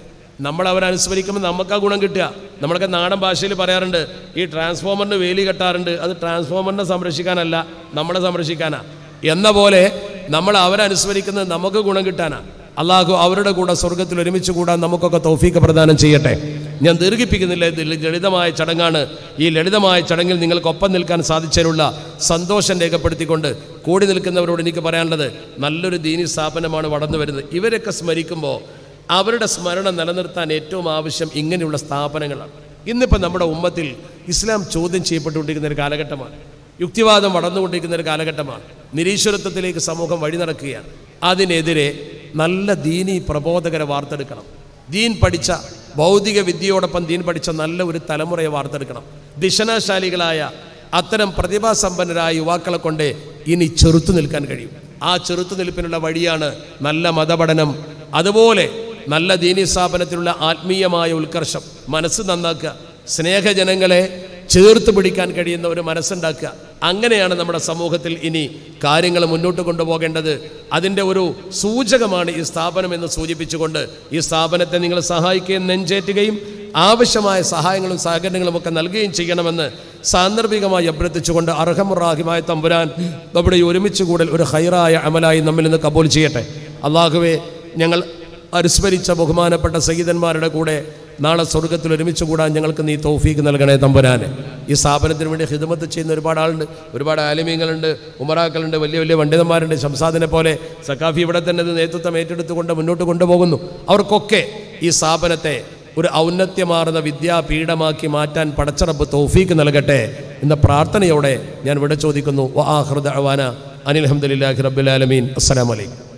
നമ്മൾ അവരെ അനുസ്മരിക്കുമ്പോൾ നമുക്ക് ആ ഗുണം കിട്ടുക നമ്മളൊക്കെ നാടൻ ഭാഷയിൽ പറയാറുണ്ട് ഈ ട്രാൻസ്ഫോമറിന് വേലി കെട്ടാറുണ്ട് അത് ട്രാൻസ്ഫോമറിനെ സംരക്ഷിക്കാനല്ല നമ്മളെ സംരക്ഷിക്കാനാ എന്ന പോലെ നമ്മൾ അവരെ അനുസ്മരിക്കുന്നത് നമുക്ക് ഗുണം കിട്ടാനാ അള്ളാഹു അവരുടെ കൂടെ സ്വർഗത്തിൽ ഒരുമിച്ച് കൂടാൻ നമുക്കൊക്കെ തൗഫീക്ക് പ്രദാനം ചെയ്യട്ടെ ഞാൻ ദീർഘിപ്പിക്കുന്നില്ല ഇത് ലളിതമായ ചടങ്ങാണ് ഈ ലളിതമായ ചടങ്ങിൽ നിങ്ങൾക്കൊപ്പം നിൽക്കാൻ സാധിച്ചതിനുള്ള സന്തോഷം രേഖപ്പെടുത്തിക്കൊണ്ട് കൂടി നിൽക്കുന്നവരോട് എനിക്ക് പറയാനുള്ളത് നല്ലൊരു ദീനി സ്ഥാപനമാണ് വളർന്നു വരുന്നത് ഇവരൊക്കെ സ്മരിക്കുമ്പോൾ അവരുടെ സ്മരണ നിലനിർത്താൻ ഏറ്റവും ആവശ്യം ഇങ്ങനെയുള്ള സ്ഥാപനങ്ങളാണ് ഇന്നിപ്പോൾ നമ്മുടെ ഉമ്മത്തിൽ ഇസ്ലാം ചോദ്യം ചെയ്യപ്പെട്ടുകൊണ്ടിരിക്കുന്ന ഒരു കാലഘട്ടമാണ് യുക്തിവാദം വളർന്നുകൊണ്ടിരിക്കുന്ന ഒരു കാലഘട്ടമാണ് നിരീശ്വരത്വത്തിലേക്ക് സമൂഹം വഴി നടക്കുകയാണ് അതിനെതിരെ നല്ല ദീനി പ്രബോധകരെ വാർത്തെടുക്കണം ദീൻ പഠിച്ച ഭൗതിക വിദ്യയോടൊപ്പം ദീൻ പഠിച്ച നല്ല ഒരു തലമുറയെ വാർത്തെടുക്കണം ദിശനാശാലികളായ അത്തരം പ്രതിഭാസമ്പന്നരായ യുവാക്കളെ കൊണ്ട് ഇനി ചെറുത്തു നിൽക്കാൻ കഴിയും ആ ചെറുത്തു നിൽപ്പിനുള്ള വഴിയാണ് നല്ല മതപഠനം അതുപോലെ നല്ല ദീനി സ്ഥാപനത്തിലുള്ള ആത്മീയമായ ഉത്കർഷം മനസ്സ് നന്നാക്കുക സ്നേഹജനങ്ങളെ ചേർത്ത് പിടിക്കാൻ കഴിയുന്ന ഒരു മനസ്സുണ്ടാക്കുക അങ്ങനെയാണ് നമ്മുടെ സമൂഹത്തിൽ ഇനി കാര്യങ്ങൾ മുന്നോട്ട് കൊണ്ടുപോകേണ്ടത് അതിൻ്റെ ഒരു സൂചകമാണ് ഈ സ്ഥാപനം എന്ന് സൂചിപ്പിച്ചുകൊണ്ട് ഈ സ്ഥാപനത്തെ നിങ്ങൾ സഹായിക്കുകയും നെഞ്ചേറ്റുകയും ആവശ്യമായ സഹായങ്ങളും സഹകരണങ്ങളും ഒക്കെ നൽകുകയും ചെയ്യണമെന്ന് സാന്ദർഭികമായി അഭ്യർത്ഥിച്ചുകൊണ്ട് അർഹമുറാഹിമായ തമ്പുരാൻ നമ്മുടെ ഈ ഒരുമിച്ച് കൂടൽ ഒരു ഹൈറായ അമലായി നമ്മിൽ നിന്ന് കബൂൽ ചെയ്യട്ടെ അള്ളാഹുവെ ഞങ്ങൾ അനുസ്മരിച്ച ബഹുമാനപ്പെട്ട സയ്യിദന്മാരുടെ കൂടെ നാളെ സ്വർഗത്തിൽ ഒരുമിച്ച് കൂടാൻ ഞങ്ങൾക്ക് നീ തൗഫീക്ക് നൽകണേ തമ്പുരാനെ ഈ സ്ഥാപനത്തിന് വേണ്ടി ഹിദമത്ത് ചെയ്യുന്ന ഒരുപാട് ആളുണ്ട് ഒരുപാട് ആലിമീങ്ങളുണ്ട് ഉമറാക്കളുണ്ട് വലിയ വലിയ പണ്ഡിതന്മാരുണ്ട് ശംസാദിനെ പോലെ സക്കാഫി ഇവിടെ തന്നെ ഇത് നേതൃത്വം ഏറ്റെടുത്തുകൊണ്ട് മുന്നോട്ട് കൊണ്ടുപോകുന്നു അവർക്കൊക്കെ ഈ സ്ഥാപനത്തെ ഒരു ഔന്നത്യമാർന്ന വിദ്യാപീഠമാക്കി മാറ്റാൻ പടച്ചറപ്പ് തൗഫീക്ക് നൽകട്ടെ എന്ന പ്രാർത്ഥനയോടെ ഞാൻ ഇവിടെ ചോദിക്കുന്നു വാഹൃദ അവാന അനിൽ അഹമ്മദില്ലാഹി റബ്ബുലാലമീൻ അസ്സലാമലൈക്കും